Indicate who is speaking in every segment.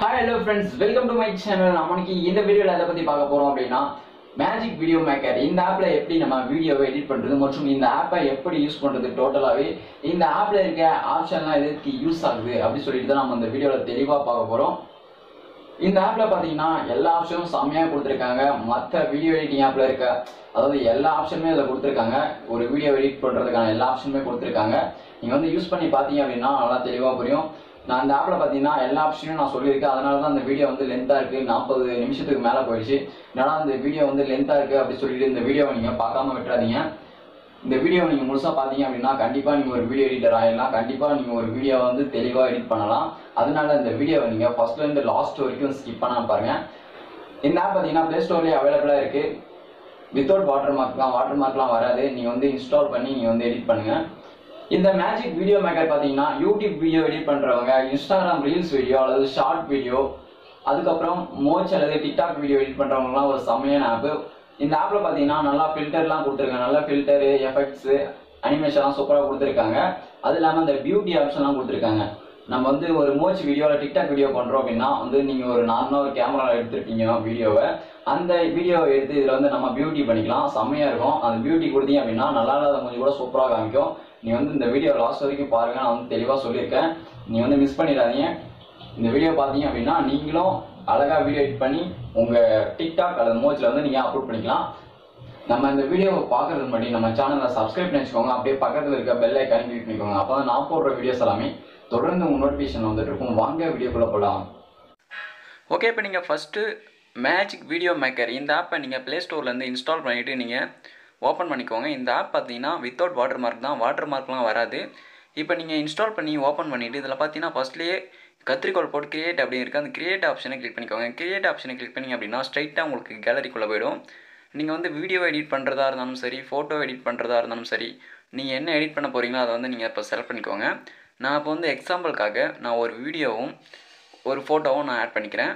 Speaker 1: hi hello friends welcome to my channel நம்மளுக்கு இந்த வீடியோவில் எதை பற்றி பார்க்க போகிறோம் அப்படின்னா மேஜிக் வீடியோ மேக்கர் இந்த ஆப்பில் எப்படி நம்ம வீடியோவை எடிட் பண்ணுறது மற்றும் இந்த ஆப்பை எப்படி யூஸ் பண்ணுறது டோட்டலாகவே இந்த ஆப்பில் இருக்க ஆப்ஷன்லாம் எதுக்கு யூஸ் ஆகுது அப்படின்னு சொல்லிட்டு தான் நம்ம இந்த வீடியோவில் தெளிவாக பார்க்க போகிறோம் இந்த ஆப்பில் பார்த்தீங்கன்னா எல்லா ஆப்ஷனும் செம்மையாக கொடுத்துருக்காங்க மற்ற வீடியோ எடிட்டிங் ஆப்பில் இருக்க அதாவது எல்லா ஆப்ஷனுமே அதில் கொடுத்துருக்காங்க ஒரு வீடியோ எடிட் பண்ணுறதுக்கான எல்லா ஆப்ஷனுமே கொடுத்துருக்காங்க நீங்கள் வந்து யூஸ் பண்ணி பார்த்தீங்க அப்படின்னா நல்லா தெளிவாக புரியும் நான் இந்த ஆப்பில் பார்த்தீங்கன்னா எல்லா ஆப்ஷனையும் நான் சொல்லியிருக்கேன் அதனால தான் இந்த வீடியோ வந்து லென்த்தாக இருக்குது நாற்பது நிமிஷத்துக்கு மேலே போயிடுச்சு ஏன்னா இந்த வீடியோ வந்து லென்த்தாக இருக்குது அப்படி சொல்லிட்டு இந்த வீடியோவை நீங்கள் பார்க்காம விட்டுறாதீங்க இந்த வீடியோ நீங்கள் முழுசாக பார்த்தீங்க அப்படின்னா கண்டிப்பாக நீங்கள் ஒரு வீடியோ எடிட்டர் ஆகிடலாம் கண்டிப்பாக நீங்கள் ஒரு வீடியோ வந்து தெளிவாக எடிட் பண்ணலாம் அதனால இந்த வீடியோவை நீங்கள் ஃபர்ஸ்ட்லேருந்து லாஸ்ட் வரைக்கும் ஸ்கிப் பண்ணாம பாருங்கள் இந்த ஆப் பார்த்தீங்கன்னா ப்ளே ஸ்டோர்லேயே அவைலபிளாக இருக்குது வித்தவுட் வாட்டர் மார்க் தான் வாட்டர் மார்க்லாம் வராது நீங்கள் வந்து இன்ஸ்டால் பண்ணி நீங்கள் வந்து எடிட் பண்ணுங்கள் இந்த மேஜிக் வீடியோ மேக்கர் பார்த்தீங்கன்னா யூடியூப் வீடியோ எடிட் பண்ணுறவங்க இன்ஸ்டாகிராம் ரீல்ஸ் வீடியோ அல்லது ஷார்ட் வீடியோ அதுக்கப்புறம் மோச் அல்லது டிக்டாக் வீடியோ எடிட் பண்ணுறவங்கலாம் ஒரு செம்மையான ஆப்பு இந்த ஆப்பில் பார்த்தீங்கன்னா நல்லா ஃபில்டர்லாம் கொடுத்துருக்காங்க நல்லா ஃபில்டரு எஃபெக்ட்ஸு அனிமேஷன்லாம் சூப்பராக கொடுத்துருக்காங்க அது இல்லாமல் இந்த பியூட்டி ஆப்ஷன்லாம் கொடுத்துருக்காங்க நம்ம வந்து ஒரு மோச் வீடியோவில் டிக்டாக் வீடியோ பண்ணுறோம் அப்படின்னா வந்து நீங்கள் ஒரு நார்மலாக ஒரு கேமரா எடுத்துருப்பீங்க வீடியோவை அந்த வீடியோவை எடுத்து இதில் வந்து நம்ம பியூட்டி பண்ணிக்கலாம் செம்மையாக இருக்கும் அந்த பியூட்டி கொடுத்தீங்க அப்படின்னா நல்லா இல்லாத கொஞ்சம் கூட சூப்பராக காமிக்கும் நீ வந்து இந்த வீடியோ லாஸ்ட் வரைக்கும் பாருங்க நான் வந்து தெளிவாக சொல்லியிருக்கேன் நீ வந்து மிஸ் பண்ணிடாதீங்க இந்த வீடியோ பார்த்தீங்க அப்படின்னா நீங்களும் அழகாக வீடியோ எடிட் பண்ணி உங்கள் டிக்டாக் அல்லது மோச்சில் வந்து நீங்கள் அப்லோட் பண்ணிக்கலாம் நம்ம இந்த வீடியோவை பார்க்கறது முன்னாடி நம்ம சேனலை சப்ஸ்கிரைப் பண்ணி வச்சுக்கோங்க அப்படியே பக்கத்தில் இருக்க பெல் ஐக்கான கிளிக் பண்ணிக்கோங்க அப்போ தான் நான் போடுற வீடியோஸ் எல்லாமே தொடர்ந்து உங்கள் நோட்டிஃபிகேஷன் வந்துட்டு இருக்கும் வாங்க வீடியோக்குள்ளே போகலாம் ஓகே இப்போ நீங்கள் ஃபஸ்ட்டு மேஜிக் வீடியோ மேக்கர் இந்த ஆப்பை நீங்கள் ப்ளே ஸ்டோர்லேருந்து இன்ஸ்டால் பண்ணிவிட்டு நீங்கள் ஓப்பன் பண்ணிக்கோங்க இந்த ஆப் பார்த்தீங்கன்னா வித்தவுட் வாட்டர் மார்க் தான் வாட்டர் மார்க்லாம் வராது இப்போ நீங்கள் இன்ஸ்டால் பண்ணி ஓப்பன் பண்ணிவிட்டு இதில் பார்த்தீங்கன்னா ஃபஸ்ட்லேயே கத்திரிக்கோள் போட்டு கிரியேட் அப்படின்னு இருக்குது அந்த கிரியேட் ஆப்ஷனை கிளிக் பண்ணிக்கோங்க கிரியேட் ஆப்ஷனை கிளிக் பண்ணிங்க அப்படின்னா ஸ்ட்ரைட்டாக உங்களுக்கு கேலரிக்குள்ளே போயிடும் நீங்கள் வந்து வீடியோ எடிட் பண்ணுறதா இருந்தாலும் சரி ஃபோட்டோ எடிட் பண்ணுறதா இருந்தாலும் சரி நீங்கள் என்ன எடிட் பண்ண போகிறீங்களோ அதை வந்து நீங்கள் இப்போ செலக்ட் பண்ணிக்கோங்க நான் இப்போ வந்து எக்ஸாம்பிளுக்காக நான் ஒரு வீடியோவும் ஒரு ஃபோட்டோவும் நான் ஆட் பண்ணிக்கிறேன்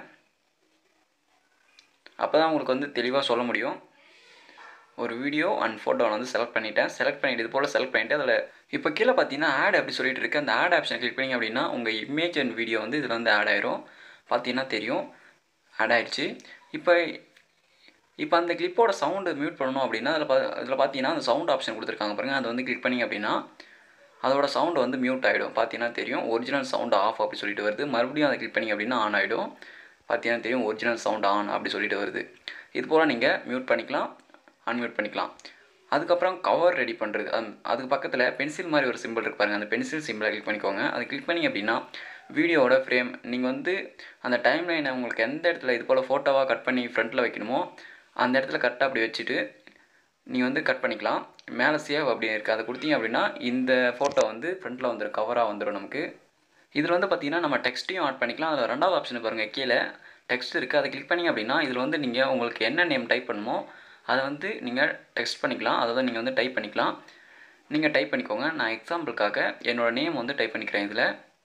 Speaker 1: அப்போ தான் உங்களுக்கு வந்து தெளிவாக சொல்ல முடியும் ஒரு வீடியோ அண்ட் ஃபோட்டோ வந்து செலக்ட் பண்ணிட்டேன் செலக்ட் பண்ணிட்டு இது போல் செலக்ட் பண்ணிட்டு அதில் இப்போ கீழே பார்த்தீங்கன்னா ஆட் அப்படி சொல்லிட்டு இருக்கு அந்த ஆட் ஆப்ஷன் கிளிக் பண்ணிங்க அப்படின்னா உங்கள் இமேஜ் அண்ட் வீடியோ வந்து இதில் வந்து ஆட் ஆயிரும் பார்த்தீங்கன்னா தெரியும் ஆட் ஆயிடுச்சு இப்போ இப்போ அந்த கிளிப்போட சவுண்டு மியூட் பண்ணணும் அப்படின்னா அதில் பா அதில் பார்த்தீங்கன்னா அந்த சவுண்ட் ஆப்ஷன் கொடுத்துருக்காங்க பாருங்கள் அதை வந்து கிளிக் பண்ணிங்க அப்படின்னா அதோட சவுண்டு வந்து மியூட் ஆகிடும் பார்த்தீங்கன்னா தெரியும் ஒரிஜினல் சவுண்ட் ஆஃப் அப்படி சொல்லிட்டு வருது மறுபடியும் அதை கிளிக் பண்ணிங்க அப்படின்னா ஆன் ஆகிடும் பார்த்தீங்கன்னா தெரியும் ஒரிஜினல் சவுண்ட் ஆன் அப்படி சொல்லிட்டு வருது இது போல் நீங்கள் மியூட் பண்ணிக்கலாம் அன்மியூட் பண்ணிக்கலாம் அதுக்கப்புறம் கவர் ரெடி பண்ணுறது அந் அதுக்கு பக்கத்தில் பென்சில் மாதிரி ஒரு சிம்பிள் இருக்கு பாருங்கள் அந்த பென்சில் சிம்பிளை கிளிக் பண்ணிக்கோங்க அது கிளிக் பண்ணிங்க அப்படின்னா வீடியோவோட ஃப்ரேம் நீங்கள் வந்து அந்த டைம் லைனை உங்களுக்கு எந்த இடத்துல இது போல் ஃபோட்டோவாக கட் பண்ணி ஃப்ரண்ட்டில் வைக்கணுமோ அந்த இடத்துல கரெக்டாக அப்படி வச்சுட்டு நீங்கள் வந்து கட் பண்ணிக்கலாம் மேலே சேவ் அப்படி இருக்குது அதை கொடுத்தீங்க அப்படின்னா இந்த ஃபோட்டோ வந்து ஃப்ரண்ட்டில் வந்துடும் கவராக வந்துடும் நமக்கு இதில் வந்து பார்த்தீங்கன்னா நம்ம டெக்ஸ்ட்டையும் ஆட் பண்ணிக்கலாம் அதில் ரெண்டாவது ஆப்ஷன் பாருங்கள் கீழே டெக்ஸ்ட் இருக்குது அதை கிளிக் பண்ணிங்க அப்படின்னா இதில் வந்து நீங்கள் உங்களுக்கு என்ன நேம் டைப் பண்ணுமோ அதை வந்து நீங்கள் டெக்ஸ்ட் பண்ணிக்கலாம் அதை தான் நீங்கள் வந்து டைப் பண்ணிக்கலாம் நீங்கள் டைப் பண்ணிக்கோங்க நான் எக்ஸாம்பிளுக்காக என்னோடய நேம் வந்து டைப் பண்ணிக்கிறேன் இதில்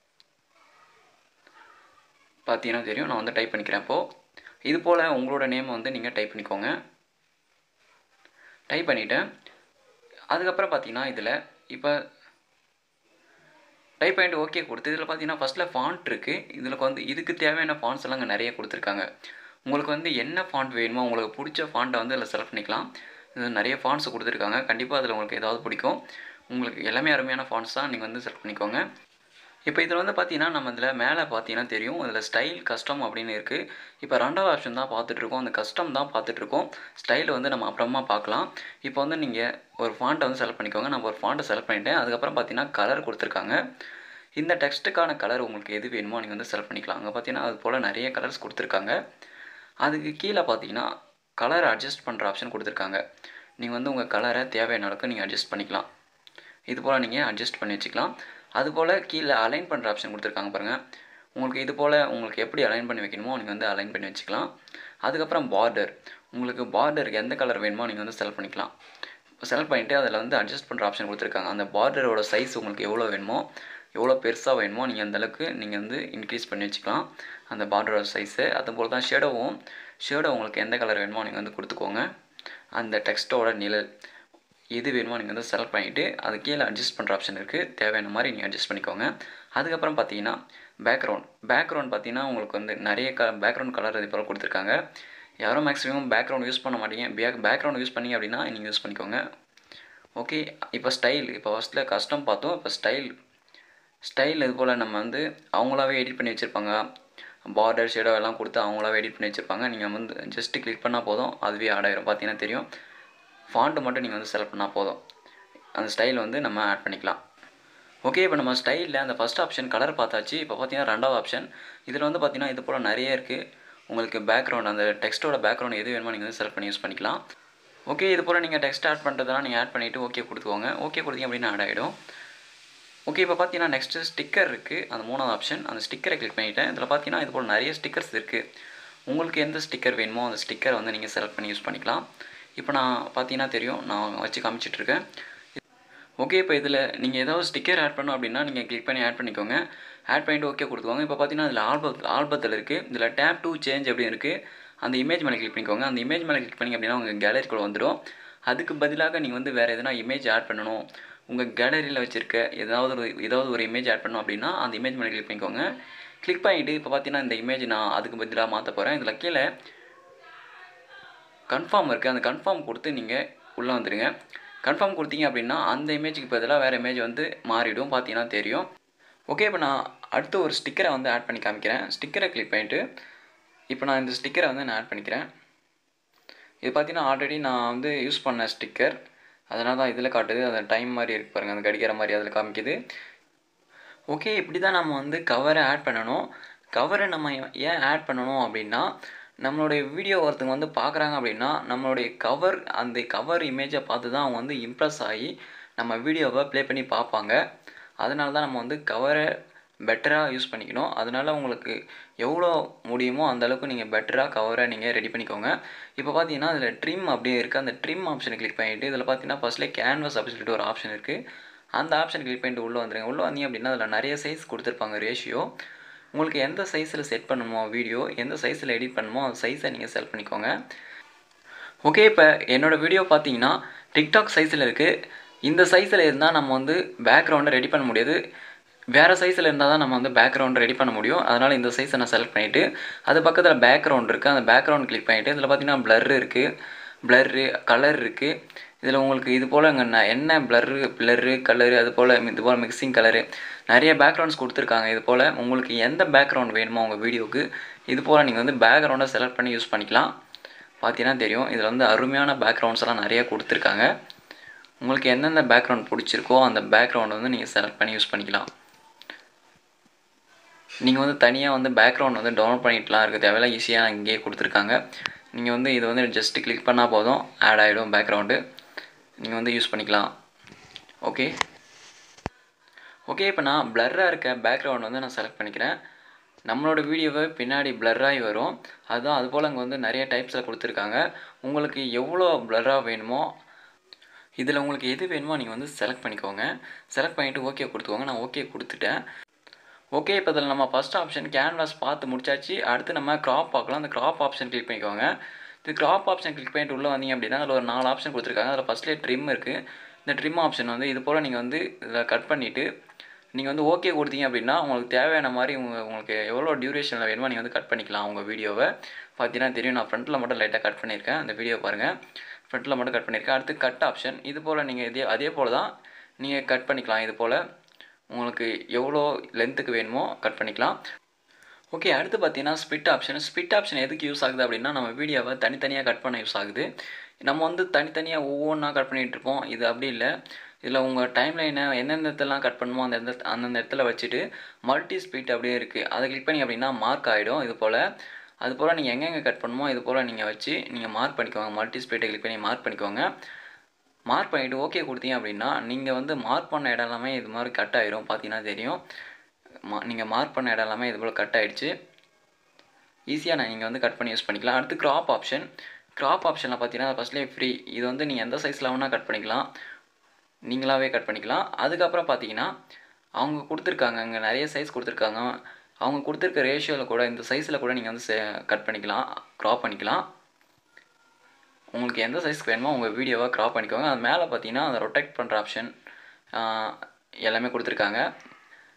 Speaker 1: பார்த்தீங்கன்னா தெரியும் நான் வந்து டைப் பண்ணிக்கிறேன் இப்போது இது போல் உங்களோட நேம் வந்து நீங்கள் டைப் பண்ணிக்கோங்க டைப் பண்ணிவிட்டேன் அதுக்கப்புறம் பார்த்தீங்கன்னா இதில் இப்போ டைப் பண்ணிட்டு ஓகே கொடுத்து இதில் பார்த்தீங்கன்னா ஃபஸ்ட்டில் ஃபாண்ட் இருக்குது இதில் வந்து இதுக்கு தேவையான ஃபாண்ட்ஸ் எல்லாம் இங்கே நிறைய கொடுத்துருக்காங்க உங்களுக்கு வந்து என்ன ஃபாண்ட் வேணுமோ உங்களுக்கு பிடிச்ச ஃபாண்ட்டை வந்து அதில் செலக்ட் பண்ணிக்கலாம் இது நிறைய ஃபாண்ட்ஸ் கொடுத்துருக்காங்க கண்டிப்பாக அதில் உங்களுக்கு ஏதாவது பிடிக்கும் உங்களுக்கு எல்லாமே அருமையான ஃபாண்ட்ஸ் தான் நீங்கள் வந்து செலக்ட் பண்ணிக்கோங்க இப்போ இதில் வந்து பார்த்தீங்கன்னா நம்ம இதில் மேலே பார்த்தீங்கன்னா தெரியும் இதில் ஸ்டைல் கஸ்டம் அப்படின்னு இருக்குது இப்போ ரெண்டாவது ஆப்ஷன் தான் பார்த்துட்ருக்கோம் அந்த கஸ்டம் தான் பார்த்துட்ருக்கோம் ஸ்டைல் வந்து நம்ம அப்புறமா பார்க்கலாம் இப்போ வந்து நீங்கள் ஒரு ஃபாண்ட்டை வந்து செலக்ட் பண்ணிக்கோங்க நான் ஒரு ஃபாண்ட்டை செலக்ட் பண்ணிட்டேன் அதுக்கப்புறம் பார்த்தீங்கன்னா கலர் கொடுத்துருக்காங்க இந்த டெக்ஸ்ட்டுக்கான கலர் உங்களுக்கு எது வேணுமோ நீங்கள் வந்து செலக்ட் பண்ணிக்கலாம் அங்கே பார்த்தீங்கன்னா அது போல் நிறைய கலர்ஸ் கொடுத்துருக்காங்க அதுக்கு கீழே பார்த்தீங்கன்னா கலர் அட்ஜஸ்ட் பண்ணுற ஆப்ஷன் கொடுத்துருக்காங்க நீங்கள் வந்து உங்கள் கலரை தேவையான அளவுக்கு நீங்கள் அட்ஜஸ்ட் பண்ணிக்கலாம் இது போல் நீங்கள் அட்ஜஸ்ட் பண்ணி வச்சுக்கலாம் அதுபோல் கீழே அலைன் பண்ணுற ஆப்ஷன் கொடுத்துருக்காங்க பாருங்கள் உங்களுக்கு இது போல் உங்களுக்கு எப்படி அலைன் பண்ணி வைக்கணுமோ நீங்கள் வந்து அலைன் பண்ணி வச்சுக்கலாம் அதுக்கப்புறம் பார்டர் உங்களுக்கு பார்டருக்கு எந்த கலர் வேணுமோ நீங்கள் வந்து செலக்ட் பண்ணிக்கலாம் செலக்ட் பண்ணிவிட்டு அதில் வந்து அட்ஜஸ்ட் பண்ணுற ஆப்ஷன் கொடுத்துருக்காங்க அந்த பார்டரோட சைஸ் உங்களுக்கு எவ்வளோ வேணுமோ எவ்வளோ பெருசாக வேணுமோ நீங்கள் அந்தளவுக்கு நீங்கள் வந்து இன்க்ரீஸ் பண்ணி வச்சுக்கலாம் அந்த பார்டரோட சைஸு அதுபோல் தான் ஷேடோவும் ஷேடோ உங்களுக்கு எந்த கலர் வேணுமோ நீங்கள் வந்து கொடுத்துக்கோங்க அந்த டெக்ஸ்ட்டோட நிழல் எது வேணுமோ நீங்கள் வந்து செலக்ட் பண்ணிவிட்டு அது கீழே அட்ஜஸ்ட் பண்ணுற ஆப்ஷன் இருக்குது தேவையான மாதிரி நீங்கள் அட்ஜஸ்ட் பண்ணிக்கோங்க
Speaker 2: அதுக்கப்புறம் பார்த்தீங்கன்னா பேக்ரவுண்ட் பேக்ரவுண்ட் பார்த்தீங்கன்னா உங்களுக்கு வந்து நிறைய க பேக்ரவுண்ட் கலர் இது போல் கொடுத்துருக்காங்க யாரும் மேக்ஸிமம் பேக்ரவுண்ட் யூஸ் பண்ண மாட்டீங்க பேக் பேக்ரவுண்ட் யூஸ் பண்ணீங்க அப்படின்னா நீங்கள் யூஸ் பண்ணிக்கோங்க ஓகே இப்போ ஸ்டைல் இப்போ ஃபஸ்ட்டில் கஸ்டம் பார்த்தோம் இப்போ ஸ்டைல் ஸ்டைல் இது போல் நம்ம வந்து அவங்களாவே எடிட் பண்ணி வச்சுருப்பாங்க பார்டர் ஷேடோ எல்லாம் கொடுத்து அவங்களாவே எடிட் பண்ணி வச்சுருப்பாங்க நீங்கள் வந்து ஜஸ்ட்டு கிளிக் பண்ணால் போதும் அதுவே ஆட் ஆயிரும் பார்த்தீங்கன்னா தெரியும் ஃபாண்ட்டு மட்டும் நீங்கள் வந்து செலக்ட் பண்ணால் போதும் அந்த ஸ்டைல் வந்து நம்ம ஆட் பண்ணிக்கலாம் ஓகே இப்போ நம்ம ஸ்டைலில் அந்த ஃபஸ்ட் ஆப்ஷன் கலர் பார்த்தாச்சு இப்போ பார்த்தீங்கன்னா ரெண்டாவது ஆப்ஷன் இதில் வந்து பார்த்தீங்கன்னா இது போல் நிறைய இருக்குது உங்களுக்கு பேக்ரவுண்ட் அந்த டெக்ஸ்ட்டோட பேக்ரவுண்ட் எது வேணுமோ நீங்கள் வந்து செலக்ட் பண்ணி யூஸ் பண்ணிக்கலாம் ஓகே இது போல் நீங்கள் டெக்ஸ்ட் ஆட் பண்ணுறதெல்லாம் நீங்கள் ஆட் பண்ணிவிட்டு ஓகே கொடுத்துக்கோங்க ஓகே கொடுத்தீங்க அப்படின்னா ஆட் ஆகிடும் ஓகே இப்போ பார்த்தீங்கன்னா நெக்ஸ்ட்டு ஸ்டிக்கர் இருக்குது அந்த மூணாவது ஆப்ஷன் அந்த ஸ்டிக்கரை கிளிக் பண்ணிவிட்டேன் இதில் பார்த்தீங்கன்னா இது போல் நிறைய ஸ்டிக்கர்ஸ் இருக்குது உங்களுக்கு எந்த ஸ்டிக்கர் வேணுமோ அந்த ஸ்டிக்கரை வந்து நீங்கள் செலக்ட் பண்ணி யூஸ் பண்ணிக்கலாம் இப்போ நான் பார்த்தீங்கன்னா தெரியும் நான் வச்சு காமிச்சிட்ருக்கேன் ஓகே இப்போ இதில் நீங்கள் ஏதாவது ஸ்டிக்கர் ஆட் பண்ணோம் அப்படின்னா நீங்கள் கிளிக் பண்ணி ஆட் பண்ணிக்கோங்க ஆட் பண்ணிட்டு ஓகே கொடுத்துக்கோங்க இப்போ பார்த்தீங்கன்னா இதில் ஆல்பத் ஆல்பத்தில் இருக்குது இதில் டேப் டூ சேஞ்ச் அப்படின்னு இருக்குது அந்த இமேஜ் மேலே கிளிக் பண்ணிக்கோங்க அந்த இமேஜ் மேலே கிளிக் பண்ணிங்க அப்படின்னா உங்கள் கேலரிக்குள்ளே வந்துடும் அதுக்கு பதிலாக நீங்கள் வந்து வேறு எதனா இமேஜ் ஆட் பண்ணணும் உங்கள் கேலரியில் வச்சுருக்க ஏதாவது ஒரு ஏதாவது ஒரு இமேஜ் ஆட் பண்ணணும் அப்படின்னா அந்த இமேஜ் மேலே கிளிக் பண்ணிக்கோங்க கிளிக் பண்ணிவிட்டு இப்போ பார்த்தீங்கன்னா இந்த இமேஜ் நான் அதுக்கு பதிலாக மாற்ற போகிறேன் இதில் கீழே கன்ஃபார்ம் இருக்குது அந்த கன்ஃபார்ம் கொடுத்து நீங்கள் உள்ளே வந்துடுங்க கன்ஃபார்ம் கொடுத்தீங்க அப்படின்னா அந்த இமேஜுக்கு பதிலாக வேறு இமேஜ் வந்து மாறிடும் பார்த்தீங்கன்னா தெரியும் ஓகே இப்போ நான் அடுத்து ஒரு ஸ்டிக்கரை வந்து ஆட் பண்ணி காமிக்கிறேன் ஸ்டிக்கரை கிளிக் பண்ணிவிட்டு இப்போ நான் இந்த ஸ்டிக்கரை வந்து நான் ஆட் பண்ணிக்கிறேன் இது பார்த்தீங்கன்னா ஆல்ரெடி நான் வந்து யூஸ் பண்ண ஸ்டிக்கர் அதனால தான் இதில் காட்டுது அந்த டைம் மாதிரி இருக்கு பாருங்கள் அந்த கடிகார மாதிரி அதில் காமிக்குது ஓகே இப்படி தான் நம்ம வந்து கவரை ஆட் பண்ணணும் கவரை நம்ம ஏன் ஆட் பண்ணணும் அப்படின்னா நம்மளுடைய வீடியோ ஒருத்தங்க வந்து பார்க்குறாங்க அப்படின்னா நம்மளுடைய கவர் அந்த கவர் இமேஜை பார்த்து தான் அவங்க வந்து இம்ப்ரெஸ் ஆகி நம்ம வீடியோவை ப்ளே பண்ணி பார்ப்பாங்க அதனால தான் நம்ம வந்து கவரை பெட்டராக யூஸ் பண்ணிக்கணும் அதனால் உங்களுக்கு எவ்வளோ முடியுமோ அந்த அளவுக்கு நீங்கள் பெட்டராக கவரை நீங்கள் ரெடி பண்ணிக்கோங்க இப்போ பார்த்தீங்கன்னா அதில் ட்ரிம் அப்படியே இருக்குது அந்த ட்ரிம் ஆப்ஷனை கிளிக் பண்ணிவிட்டு இதில் பார்த்தீங்கன்னா ஃபஸ்ட்லேயே கேன்வஸ் அப்படின்னு சொல்லிட்டு ஒரு ஆப்ஷன் இருக்குது அந்த ஆப்ஷன் கிளிக் பண்ணிட்டு உள்ளே வந்துடுங்க உள்ளே வந்தீங்க அப்படின்னா அதில் நிறைய சைஸ் கொடுத்துருப்பாங்க ரேஷியோ உங்களுக்கு எந்த சைஸில் செட் பண்ணணுமோ வீடியோ எந்த சைஸில் எடிட் பண்ணணுமோ அந்த சைஸை நீங்கள் செலக்ட் பண்ணிக்கோங்க ஓகே இப்போ என்னோடய வீடியோ பார்த்தீங்கன்னா டிக்டாக் சைஸில் இருக்குது இந்த சைஸில் இருந்தால் நம்ம வந்து பேக்ரவுண்டை ரெடி பண்ண முடியாது வேறு சைஸில் இருந்தால் தான் நம்ம வந்து பேக்ரவுண்ட் ரெடி பண்ண முடியும் அதனால் இந்த சைஸை நான் செலக்ட் பண்ணிவிட்டு அது பக்கத்தில் பேக்ரவுண்ட் இருக்குது அந்த பேக்ரவுண்ட் கிளிக் பண்ணிவிட்டு இதில் பார்த்தீங்கன்னா ப்ளர் இருக்குது ப்ளர்ரு கலர் இருக்குது இதில் உங்களுக்கு இது போல் இங்கே நான் என்ன ப்ளர்ரு ப்ளர்ரு கலரு அது போல் இது போல் மிக்சிங் கலரு நிறைய பேக்ரவுண்ட்ஸ் கொடுத்துருக்காங்க இது போல் உங்களுக்கு எந்த பேக்ரவுண்ட் வேணுமோ உங்கள் வீடியோவுக்கு இது போல் நீங்கள் வந்து பேக்ரவுண்டை செலக்ட் பண்ணி யூஸ் பண்ணிக்கலாம் பார்த்தீங்கன்னா தெரியும் இதில் வந்து அருமையான பேக்ரவுண்ட்ஸ் எல்லாம் நிறைய கொடுத்துருக்காங்க உங்களுக்கு எந்தெந்த பேக்ரவுண்ட் பிடிச்சிருக்கோ அந்த பேக்ரவுண்ட் வந்து நீங்கள் செலக்ட் பண்ணி யூஸ் பண்ணிக்கலாம் நீங்கள் வந்து தனியாக வந்து பேக்ரவுண்ட் வந்து டவுன்லோட் பண்ணிட்டுலாம் இருக்க தேவையில்ல ஈஸியாக இங்கேயே கொடுத்துருக்காங்க நீங்கள் வந்து இது வந்து ஜஸ்ட் கிளிக் பண்ணால் போதும் ஆட் ஆகிடும் பேக்ரவுண்டு நீங்கள் வந்து யூஸ் பண்ணிக்கலாம் ஓகே ஓகே இப்போ நான் பிளர்ராக இருக்க பேக்ரவுண்ட் வந்து நான் செலக்ட் பண்ணிக்கிறேன் நம்மளோட வீடியோவை பின்னாடி பிளர்ராகி வரும் அதுதான் அது போல் அங்கே வந்து நிறைய டைப்ஸில் கொடுத்துருக்காங்க உங்களுக்கு எவ்வளோ பிளர்ராக வேணுமோ இதில் உங்களுக்கு எது வேணுமோ நீங்கள் வந்து செலக்ட் பண்ணிக்கோங்க செலக்ட் பண்ணிவிட்டு ஓகே கொடுத்துக்கோங்க நான் ஓகே கொடுத்துட்டேன் ஓகே இப்போ இதில் நம்ம ஃபஸ்ட் ஆப்ஷன் கேன்வாஸ் பார்த்து முடிச்சாச்சு அடுத்து நம்ம க்ராப் பார்க்கலாம் அந்த க்ராப் ஆப்ஷன் கிளிக் பண்ணிக்கோங்க இது க்ராப் ஆப்ஷன் கிளிக் பண்ணிட்டு உள்ளே வந்தீங்க அப்படின்னா அதில் ஒரு நாலு ஆப்ஷன் கொடுத்துருக்காங்க அதில் ஃபஸ்ட்லேயே ட்ரிம் இருக்குது இந்த ட்ரிம் ஆப்ஷன் வந்து இது போல் நீங்கள் வந்து இதில் கட் பண்ணிவிட்டு நீங்கள் வந்து ஓகே கொடுத்தீங்க அப்படின்னா உங்களுக்கு தேவையான மாதிரி உங்கள் உங்களுக்கு எவ்வளோ டியூரேஷனில் வேணுமோ நீங்கள் வந்து கட் பண்ணிக்கலாம் உங்கள் வீடியோவை பார்த்தீங்கன்னா தெரியும் நான் ஃப்ரண்ட்டில் மட்டும் லைட்டாக கட் பண்ணியிருக்கேன் அந்த வீடியோ பாருங்கள் ஃப்ரண்ட்டில் மட்டும் கட் பண்ணியிருக்கேன் அடுத்து கட் ஆப்ஷன் இது போல் நீங்கள் இதே அதே போல் தான் நீங்கள் கட் பண்ணிக்கலாம் இது போல் உங்களுக்கு எவ்வளோ லென்த்துக்கு வேணுமோ கட் பண்ணிக்கலாம் ஓகே அடுத்து பார்த்தீங்கன்னா ஸ்பிட் ஆப்ஷன் ஸ்பிட் ஆப்ஷன் எதுக்கு யூஸ் ஆகுது அப்படின்னா நம்ம வீடியோவை தனித்தனியாக கட் பண்ண யூஸ் ஆகுது நம்ம வந்து தனித்தனியாக ஒவ்வொன்றா கட் பண்ணிகிட்டு இருப்போம் இது அப்படி இல்லை இதில் உங்கள் டைம் லைனை எந்தெந்த இடத்துலலாம் கட் பண்ணணுமோ அந்த இடத்துல அந்தந்த இடத்துல வச்சுட்டு மல்டி ஸ்பீட் அப்படியே இருக்குது அதை கிளிக் பண்ணி அப்படின்னா மார்க் ஆகிடும் இது போல் அது போல் நீங்கள் எங்கெங்கே கட் பண்ணணுமோ இது போல் நீங்கள் வச்சு நீங்கள் மார்க் பண்ணிக்கோங்க மல்டி ஸ்பீட்டை கிளிக் பண்ணி மார்க் பண்ணிக்கோங்க மார்க் பண்ணிவிட்டு ஓகே கொடுத்தீங்க அப்படின்னா நீங்கள் வந்து மார்க் பண்ண இடம் எல்லாமே இது மாதிரி கட் ஆயிரும் பார்த்தீங்கன்னா தெரியும் மா நீங்கள் மார்க் பண்ண இடம் எல்லாமே இது போல் கட் ஆகிடுச்சு ஈஸியாக நான் நீங்கள் வந்து கட் பண்ணி யூஸ் பண்ணிக்கலாம் அடுத்து க்ராப் ஆப்ஷன் க்ராப் ஆப்ஷனில் பார்த்தீங்கன்னா ஃபஸ்ட்லேயே ஃப்ரீ இது வந்து நீங்கள் எந்த சைஸில் வேணால் கட் பண்ணிக்கலாம் நீங்களாகவே கட் பண்ணிக்கலாம் அதுக்கப்புறம் பார்த்தீங்கன்னா அவங்க கொடுத்துருக்காங்க அங்கே நிறைய சைஸ் கொடுத்துருக்காங்க அவங்க கொடுத்துருக்க ரேஷியோவில் கூட இந்த சைஸில் கூட நீங்கள் வந்து கட் பண்ணிக்கலாம் க்ராப் பண்ணிக்கலாம் உங்களுக்கு எந்த சைஸ்க்கு வேணுமோ உங்கள் வீடியோவை க்ராப் பண்ணிக்கோங்க அது மேலே பார்த்தீங்கன்னா அந்த ரொட்டேட் பண்ணுற ஆப்ஷன் எல்லாமே கொடுத்துருக்காங்க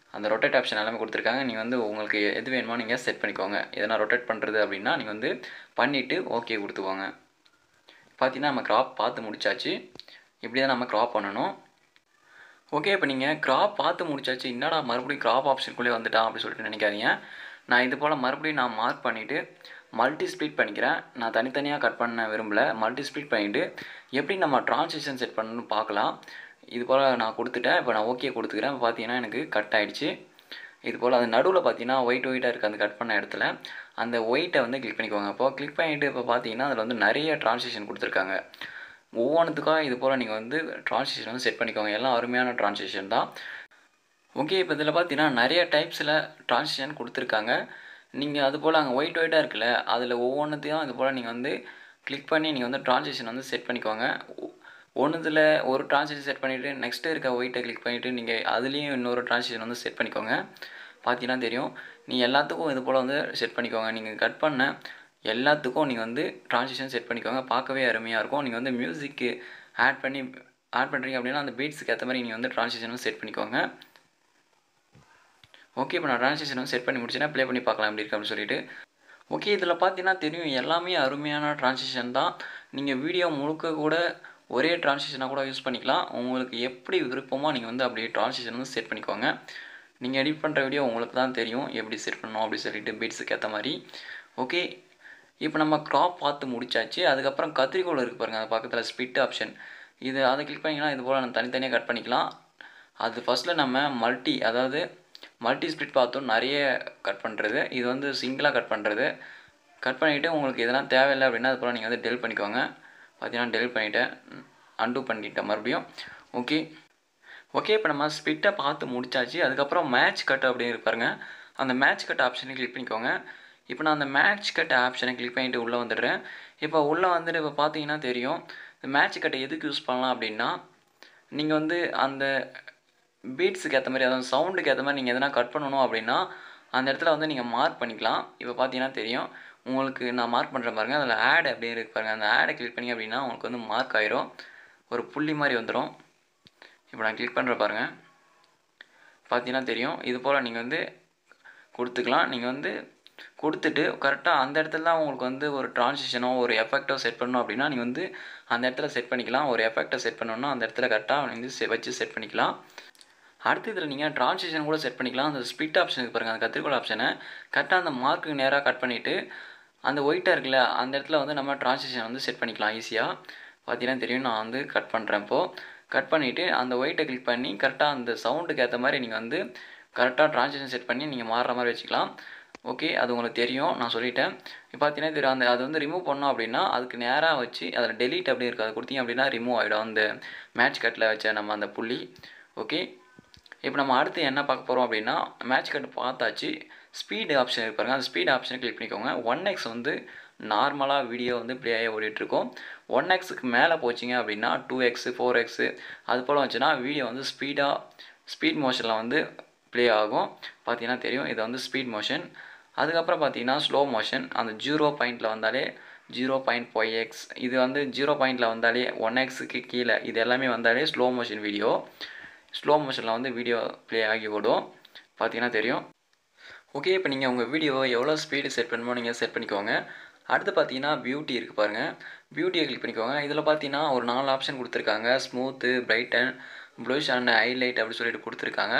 Speaker 2: அந்த ரொட்டேட் ஆப்ஷன் எல்லாமே கொடுத்துருக்காங்க நீங்கள் வந்து உங்களுக்கு எது வேணுமோ நீங்கள் செட் பண்ணிக்கோங்க எதனா ரொட்டேட் பண்ணுறது அப்படின்னா நீங்கள் வந்து பண்ணிவிட்டு ஓகே கொடுத்துக்கோங்க பார்த்தீங்கன்னா நம்ம க்ராப் பார்த்து முடிச்சாச்சு இப்படி தான் நம்ம க்ராப் பண்ணணும் ஓகே இப்போ நீங்கள் க்ராப் பார்த்து முடிச்சாச்சு என்னடா மறுபடியும் க்ராப் ஆப்ஷனுக்குள்ளே வந்துட்டான் அப்படின்னு சொல்லிட்டு நினைக்காதீங்க நான் இது போல் மறுபடியும் நான் மார்க் பண்ணிவிட்டு மல்டி ஸ்ப்ளிட் பண்ணிக்கிறேன் நான் தனித்தனியாக கட் பண்ண விரும்பல மல்டி ஸ்ப்ளிட் பண்ணிவிட்டு எப்படி நம்ம ட்ரான்சிஷன் செட் பண்ணணும்னு பார்க்கலாம் இது போல் நான் கொடுத்துட்டேன் இப்போ நான் ஓகே கொடுத்துக்கிறேன் இப்போ பார்த்தீங்கன்னா எனக்கு கட் ஆகிடுச்சு இது போல் அது நடுவில் பார்த்தீங்கன்னா ஒயிட் ஒயிட்டாக இருக்குது அந்த கட் பண்ண இடத்துல அந்த ஒயிட்டை வந்து கிளிக் பண்ணிக்கோங்க இப்போ கிளிக் பண்ணிவிட்டு இப்போ பார்த்தீங்கன்னா அதில் வந்து நிறைய ட்ரான்சிஷன் கொடுத்துருக்காங்க ஒவ்வொன்றுத்துக்காக இது போல் நீங்கள் வந்து ட்ரான்சிஷன் வந்து செட் பண்ணிக்கோங்க எல்லாம் அருமையான ட்ரான்சிஷன் தான் ஓகே இப்போ இதில் பார்த்தீங்கன்னா நிறைய டைப்ஸில் ட்ரான்சிஷன் கொடுத்துருக்காங்க நீங்கள் அது போல் அங்கே ஒயிட் ஒயிட்டாக இருக்குல்ல அதில் ஒவ்வொன்றுத்தையும் இது போல் நீங்கள் வந்து கிளிக் பண்ணி நீங்கள் வந்து ட்ரான்சிஷன் வந்து செட் பண்ணிக்கோங்க ஒன்றுத்தில் ஒரு ட்ரான்சிஷன் செட் பண்ணிவிட்டு நெக்ஸ்ட்டு இருக்க ஒயிட்டை கிளிக் பண்ணிவிட்டு நீங்கள் அதுலேயும் இன்னொரு ட்ரான்சிஷன் வந்து செட் பண்ணிக்கோங்க பார்த்தீங்கன்னா தெரியும் நீ எல்லாத்துக்கும் இது போல் வந்து செட் பண்ணிக்கோங்க நீங்கள் கட் பண்ண எல்லாத்துக்கும் நீங்கள் வந்து ட்ரான்சிஷன் செட் பண்ணிக்கோங்க பார்க்கவே அருமையாக இருக்கும் நீங்கள் வந்து மியூசிக்கு ஆட் பண்ணி ஆட் பண்ணுறீங்க அப்படின்னா அந்த பீட்ஸுக்கு ஏற்ற மாதிரி நீங்கள் வந்து ட்ரான்சிஷன் வந்து செட் பண்ணிக்கோங்க ஓகே இப்போ நான் ட்ரான்சிஷன் வந்து செட் பண்ணி முடிச்சேன்னா ப்ளே பண்ணி பார்க்கலாம் எப்படி இருக்கு அப்படின்னு சொல்லிட்டு ஓகே இதில் பார்த்தீங்கன்னா தெரியும் எல்லாமே அருமையான ட்ரான்சிஷன் தான் நீங்கள் வீடியோ முழுக்க கூட ஒரே ட்ரான்சிஷனாக கூட யூஸ் பண்ணிக்கலாம் உங்களுக்கு எப்படி விருப்பமோ நீங்கள் வந்து அப்படியே ட்ரான்சிஷன் வந்து செட் பண்ணிக்கோங்க நீங்கள் எடிட் பண்ணுற வீடியோ உங்களுக்கு தான் தெரியும் எப்படி செட் பண்ணணும் அப்படி சொல்லிட்டு பீட்ஸுக்கு ஏற்ற மாதிரி ஓகே இப்போ நம்ம க்ராப் பார்த்து முடிச்சாச்சு அதுக்கப்புறம் கத்திரிக்கோள் இருக்குது பாருங்கள் அது பக்கத்தில் ஸ்பிட் ஆப்ஷன் இது அதை கிளிக் பண்ணிங்கன்னா இது போல் நம்ம தனித்தனியாக கட் பண்ணிக்கலாம் அது ஃபஸ்ட்டில் நம்ம மல்டி அதாவது மல்டி ஸ்பிளிட் பார்த்தோம் நிறைய கட் பண்ணுறது இது வந்து சிங்கிளாக கட் பண்ணுறது கட் பண்ணிவிட்டு உங்களுக்கு எதனா தேவையில்லை அப்படின்னா அது போல் நீங்கள் வந்து டெல் பண்ணிக்கோங்க பார்த்தீங்கன்னா டெல் பண்ணிவிட்டேன் அன்டூ பண்ணிட்டேன் மறுபடியும் ஓகே ஓகே இப்போ நம்ம ஸ்பிட்டை பார்த்து முடிச்சாச்சு அதுக்கப்புறம் மேட்ச் கட் அப்படின்னு பாருங்க அந்த மேட்ச் கட் ஆப்ஷனை கிளிக் பண்ணிக்கோங்க இப்போ நான் அந்த மேட்ச் கட் ஆப்ஷனை கிளிக் பண்ணிட்டு உள்ளே வந்துடுறேன் இப்போ உள்ளே வந்துட்டு இப்போ பார்த்தீங்கன்னா தெரியும் இந்த மேட்ச் கட்டை எதுக்கு யூஸ் பண்ணலாம் அப்படின்னா நீங்கள் வந்து அந்த பீட்ஸுக்கு ஏற்ற மாதிரி அதாவது சவுண்டுக்கு ஏற்ற மாதிரி நீங்கள் எதனா கட் பண்ணணும் அப்படின்னா அந்த இடத்துல வந்து நீங்கள் மார்க் பண்ணிக்கலாம் இப்போ பார்த்தீங்கன்னா தெரியும் உங்களுக்கு நான் மார்க் பண்ணுறேன் பாருங்கள் அதில் ஆட் அப்படியே இருக்கு பாருங்கள் அந்த ஆடை கிளிக் பண்ணி அப்படின்னா உங்களுக்கு வந்து மார்க் ஆயிரும் ஒரு புள்ளி மாதிரி வந்துடும் இப்போ நான் கிளிக் பண்ணுற பாருங்கள் பார்த்தீங்கன்னா தெரியும் இது போல் நீங்கள் வந்து கொடுத்துக்கலாம் நீங்கள் வந்து கொடுத்துட்டு கரெக்டாக அந்த இடத்துல தான் உங்களுக்கு வந்து ஒரு ட்ரான்சிஷனோ ஒரு எஃபெக்டோ செட் பண்ணணும் அப்படின்னா நீங்கள் வந்து அந்த இடத்துல செட் பண்ணிக்கலாம் ஒரு எஃபெக்டை செட் பண்ணணும்னா அந்த இடத்துல கரெக்டாக வந்து செ- வச்சு செட் பண்ணிக்கலாம் அடுத்து இதில் நீங்கள் ட்ரான்சிஷன் கூட செட் பண்ணிக்கலாம் அந்த ஸ்பிட் ஆப்ஷனுக்கு பாருங்கள் அந்த கத்திரிக்கோள் ஆப்ஷனை கரெக்டாக அந்த மார்க்கு நேராக கட் பண்ணிவிட்டு அந்த ஒயிட்டாக இருக்குல்ல அந்த இடத்துல வந்து நம்ம ட்ரான்சிஷன் வந்து செட் பண்ணிக்கலாம் ஈஸியாக பார்த்தீங்கன்னா தெரியும் நான் வந்து கட் பண்ணுறேன் இப்போது கட் பண்ணிவிட்டு அந்த ஒயிட்டை கிளிக் பண்ணி கரெக்டாக அந்த சவுண்டுக்கு ஏற்ற மாதிரி நீங்கள் வந்து கரெக்டாக ட்ரான்சிஷன் செட் பண்ணி நீங்கள் மாறுற மாதிரி வச்சுக்கலாம் ஓகே அது உங்களுக்கு தெரியும் நான் சொல்லிட்டேன் இப்போ பார்த்தீங்கன்னா தெரியும் அந்த அது வந்து ரிமூவ் பண்ணோம் அப்படின்னா அதுக்கு நேராக வச்சு அதில் delete அப்படி இருக்குது அதை கொடுத்தீங்க அப்படின்னா ரிமூவ் ஆகிடும் அந்த மேட்ச் கட்டில் வச்ச நம்ம அந்த புள்ளி ஓகே இப்போ நம்ம அடுத்து என்ன பார்க்க போகிறோம் அப்படின்னா மேட்ச் கட் பார்த்தாச்சு ஸ்பீடு ஆப்ஷன் இருக்கு பாருங்க அந்த ஸ்பீட் ஆப்ஷனை கிளிக் பண்ணிக்கோங்க ஒன் எக்ஸ் வந்து நார்மலாக வீடியோ வந்து ப்ளே ஆகி ஓடிட்டுருக்கோம் ஒன் எக்ஸுக்கு மேலே போச்சிங்க அப்படின்னா டூ எக்ஸு ஃபோர் எக்ஸு அது போல் வந்துச்சுன்னா வீடியோ வந்து ஸ்பீடாக ஸ்பீட் மோஷனில் வந்து ப்ளே ஆகும் பார்த்தீங்கன்னா தெரியும் இது வந்து ஸ்பீட் மோஷன் அதுக்கப்புறம் பார்த்தீங்கன்னா ஸ்லோ மோஷன் அந்த ஜீரோ பாயிண்டில் வந்தாலே ஜீரோ பாயிண்ட் ஃபைவ் எக்ஸ் இது வந்து ஜீரோ பாயிண்டில் வந்தாலே ஒன் எக்ஸுக்கு கீழே இது எல்லாமே வந்தாலே ஸ்லோ மோஷன் வீடியோ ஸ்லோ மோஷனில் வந்து வீடியோ ப்ளே ஆகி ஓடும் பார்த்தீங்கன்னா தெரியும் ஓகே இப்போ நீங்கள் உங்கள் வீடியோவை எவ்வளோ ஸ்பீடு செட் பண்ணணுமோ நீங்கள் செட் பண்ணிக்கோங்க அடுத்து பார்த்தீங்கன்னா பியூட்டி இருக்குது பாருங்கள் பியூட்டியை கிளிக் பண்ணிக்கோங்க இதில் பார்த்தீங்கன்னா ஒரு நாலு ஆப்ஷன் கொடுத்துருக்காங்க smooth brighten blush and highlight அப்படி சொல்லிட்டு கொடுத்துருக்காங்க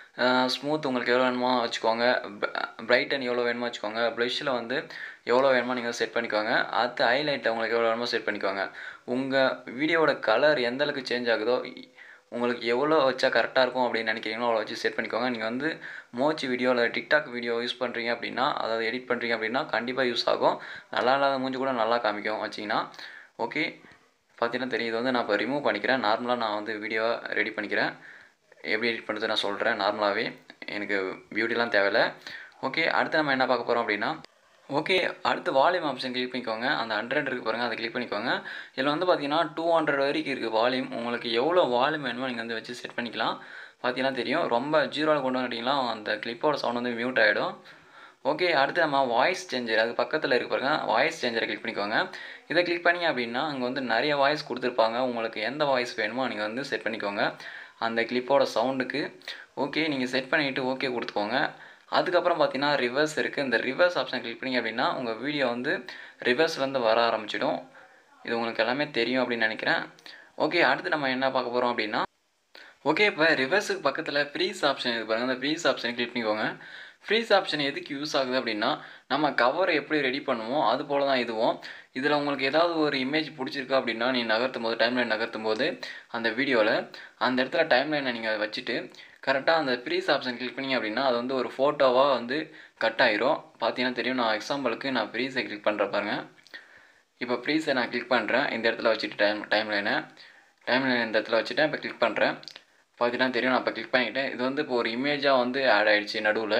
Speaker 2: ஸ்மூத் உங்களுக்கு எவ்வளோ வேணுமோ வச்சுக்கோங்க பிரைட்டன் எவ்வளோ வேணுமோ வச்சுக்கோங்க ப்ளஷில் வந்து எவ்வளோ வேணுமோ நீங்கள் செட் பண்ணிக்கோங்க அடுத்து ஹைலைட்டை உங்களுக்கு எவ்வளோ வேணுமோ செட் பண்ணிக்கோங்க உங்கள் வீடியோவோட கலர் எந்த அளவுக்கு சேஞ்ச் ஆகுதோ உங்களுக்கு எவ்வளோ வச்சா கரெக்டாக இருக்கும் அப்படின்னு நினைக்கிறீங்களோ அவ்வளோ வச்சு செட் பண்ணிக்கோங்க நீங்கள் வந்து மோச்சி வீடியோ இல்லை டிக்டாக் வீடியோ யூஸ் பண்ணுறீங்க அப்படின்னா அதாவது எடிட் பண்ணுறீங்க அப்படின்னா கண்டிப்பாக யூஸ் ஆகும் நல்லா இல்லாத மூஞ்சி கூட நல்லா காமிக்கும் வச்சிங்கன்னா ஓகே பார்த்தீங்கன்னா தெரியும் இது வந்து நான் இப்போ ரிமூவ் பண்ணிக்கிறேன் நார்மலாக நான் வந்து வீடியோவை ரெடி பண்ணிக்கிறேன் எப்படி எடிட் பண்ணுறது நான் சொல்கிறேன் நார்மலாகவே எனக்கு பியூட்டிலாம் தேவையில்ல ஓகே அடுத்து நம்ம என்ன பார்க்க போகிறோம் அப்படின்னா ஓகே அடுத்து வால்யூம் ஆப்ஷன் கிளிக் பண்ணிக்கோங்க அந்த ஹண்ட்ரட் இருக்குது பாருங்கள் அதை கிளிக் பண்ணிக்கோங்க இதில் வந்து பார்த்தீங்கன்னா டூ ஹண்ட்ரட் வரைக்கும் இருக்குது வால்யூம் உங்களுக்கு எவ்வளோ வால்யூம் வேணுமோ நீங்கள் வந்து வச்சு செட் பண்ணிக்கலாம் பார்த்தீங்கன்னா தெரியும் ரொம்ப ஜீரோவில் கொண்டு வந்துட்டீங்களா அந்த கிளிப்போட சவுண்ட் வந்து மியூட் ஆகிடும் ஓகே அடுத்து நம்ம வாய்ஸ் சேஞ்சர் அது பக்கத்தில் இருக்கு பாருங்க வாய்ஸ் சேஞ்சரை கிளிக் பண்ணிக்கோங்க இதை கிளிக் பண்ணி அப்படின்னா அங்கே வந்து நிறைய வாய்ஸ் கொடுத்துருப்பாங்க உங்களுக்கு எந்த வாய்ஸ் வேணுமோ நீங்கள் வந்து செட் பண்ணிக்கோங்க அந்த கிளிப்போட சவுண்டுக்கு ஓகே நீங்கள் செட் பண்ணிவிட்டு ஓகே கொடுத்துக்கோங்க அதுக்கப்புறம் பார்த்தீங்கன்னா ரிவர்ஸ் இருக்குது இந்த ரிவர்ஸ் ஆப்ஷன் கிளிக் பண்ணிங்க அப்படின்னா உங்கள் வீடியோ வந்து ரிவர்ஸ்லேருந்து வர ஆரம்பிச்சிடும் இது உங்களுக்கு எல்லாமே தெரியும் அப்படின்னு நினைக்கிறேன் ஓகே அடுத்து நம்ம என்ன பார்க்க போகிறோம் அப்படின்னா ஓகே இப்போ ரிவர்ஸுக்கு பக்கத்தில் ஃப்ரீஸ் ஆப்ஷன் இருக்கு பாருங்கள் அந்த ஃப்ரீஸ் ஆப்ஷனை கிளிக் பண்ணிக்கோங்க ஃப்ரீஸ் ஆப்ஷன் எதுக்கு யூஸ் ஆகுது அப்படின்னா நம்ம கவரை எப்படி ரெடி பண்ணுவோம் அது போல தான் இதுவும் இதில் உங்களுக்கு ஏதாவது ஒரு இமேஜ் பிடிச்சிருக்கு அப்படின்னா நீ நகர்த்தும் போது டைம்லைன் நகர்த்தும் போது அந்த வீடியோவில் அந்த இடத்துல டைம்லைனை நீங்கள் வச்சுட்டு கரெக்டாக அந்த ஃப்ரீஸ் ஆப்ஷன் கிளிக் பண்ணிங்க அப்படின்னா அது வந்து ஒரு ஃபோட்டோவாக வந்து கட் ஆயிரும் பார்த்தீங்கன்னா தெரியும் நான் எக்ஸாம்பிளுக்கு நான் ஃப்ரீஸை கிளிக் பண்ணுற பாருங்க இப்போ ஃப்ரீஸை நான் கிளிக் பண்ணுறேன் இந்த இடத்துல வச்சுட்டு டைம் டைம்லைனை டைம்லைன் இந்த இடத்துல வச்சுட்டேன் இப்போ கிளிக் பண்ணுறேன் பார்த்தீங்கன்னா தெரியும் நான் இப்போ கிளிக் பண்ணிக்கிட்டேன் இது வந்து இப்போ ஒரு இமேஜாக வந்து ஆட் ஆயிடுச்சு நடுவில்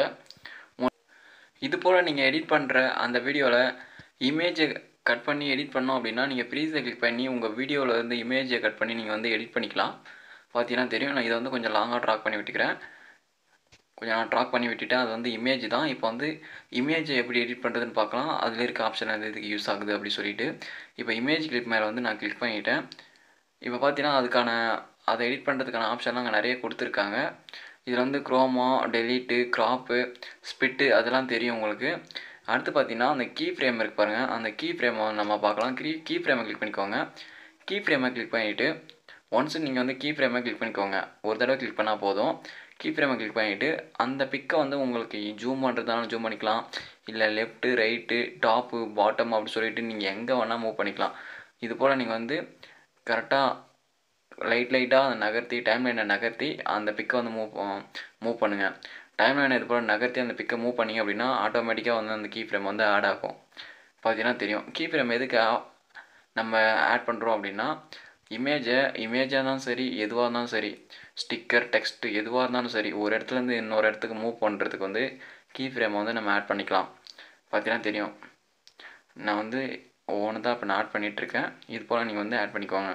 Speaker 2: இது போல் நீங்கள் எடிட் பண்ணுற அந்த வீடியோவில் இமேஜை கட் பண்ணி எடிட் பண்ணோம் அப்படின்னா நீங்கள் ப்ரீஸை கிளிக் பண்ணி உங்கள் வீடியோவில் இருந்து இமேஜை கட் பண்ணி நீங்கள் வந்து எடிட் பண்ணிக்கலாம் பார்த்தீங்கன்னா தெரியும் நான் இதை வந்து கொஞ்சம் லாங்காக ட்ராக் பண்ணி விட்டுக்கிறேன் கொஞ்சம் நான் ட்ராக் பண்ணி விட்டுட்டேன் அது வந்து இமேஜ் தான் இப்போ வந்து இமேஜை எப்படி எடிட் பண்ணுறதுன்னு பார்க்கலாம் அதில் இருக்க ஆப்ஷன் வந்து இதுக்கு யூஸ் ஆகுது அப்படி சொல்லிட்டு இப்போ இமேஜ் கிளிக் மேலே வந்து நான் கிளிக் பண்ணிட்டேன் இப்போ பார்த்தீங்கன்னா அதுக்கான அதை எடிட் பண்ணுறதுக்கான ஆப்ஷன்லாம் அங்கே நிறைய கொடுத்துருக்காங்க இதில் வந்து குரோமா டெலீட்டு க்ராப்பு ஸ்பிட்டு அதெல்லாம் தெரியும் உங்களுக்கு அடுத்து பார்த்தீங்கன்னா அந்த கீ ஃப்ரேம் இருக்கு பாருங்கள் அந்த கீ ஃப்ரேமை நம்ம பார்க்கலாம் கீ கீ ஃப்ரேமை கிளிக் பண்ணிக்கோங்க கீ ஃப்ரேமை கிளிக் பண்ணிவிட்டு ஒன்ஸ் நீங்கள் வந்து கீ ஃப்ரேமை கிளிக் பண்ணிக்கோங்க ஒரு தடவை கிளிக் பண்ணால் போதும் கீ ஃப்ரேமை கிளிக் பண்ணிவிட்டு அந்த பிக்கை வந்து உங்களுக்கு ஜூம் பண்ணுறதுனாலும் ஜூம் பண்ணிக்கலாம் இல்லை லெஃப்ட்டு ரைட்டு டாப்பு பாட்டம் அப்படி சொல்லிட்டு நீங்கள் எங்கே வேணால் மூவ் பண்ணிக்கலாம் இது போல் நீங்கள் வந்து கரெக்டாக லைட் லைட்டாக அதை நகர்த்தி டைம் லைனை நகர்த்தி அந்த பிக்கை வந்து மூவ் மூவ் பண்ணுங்கள் டைம் லைனை இது போல் நகர்த்தி அந்த பிக்கை மூவ் பண்ணிங்க அப்படின்னா ஆட்டோமேட்டிக்காக வந்து அந்த கீ ஃப்ரேம் வந்து ஆட் ஆகும் பார்த்தீங்கன்னா தெரியும் கீ ஃப்ரேம் எதுக்கு ஆ- நம்ம ஆட் பண்ணுறோம் அப்படின்னா இமேஜை இமேஜாக இருந்தாலும் சரி எதுவாக இருந்தாலும் சரி ஸ்டிக்கர் டெக்ஸ்ட் எதுவாக இருந்தாலும் சரி ஒரு இடத்துலேருந்து இன்னொரு இடத்துக்கு மூவ் பண்ணுறதுக்கு வந்து கீ ஃப்ரேமை வந்து நம்ம ஆட் பண்ணிக்கலாம் பார்த்தீங்கன்னா தெரியும் நான் வந்து ஒவ்வொன்று தான் இப்போ நான் ஆட் பண்ணிகிட்ருக்கேன் இது போல் நீங்கள் வந்து ஆட் பண்ணிக்கோங்க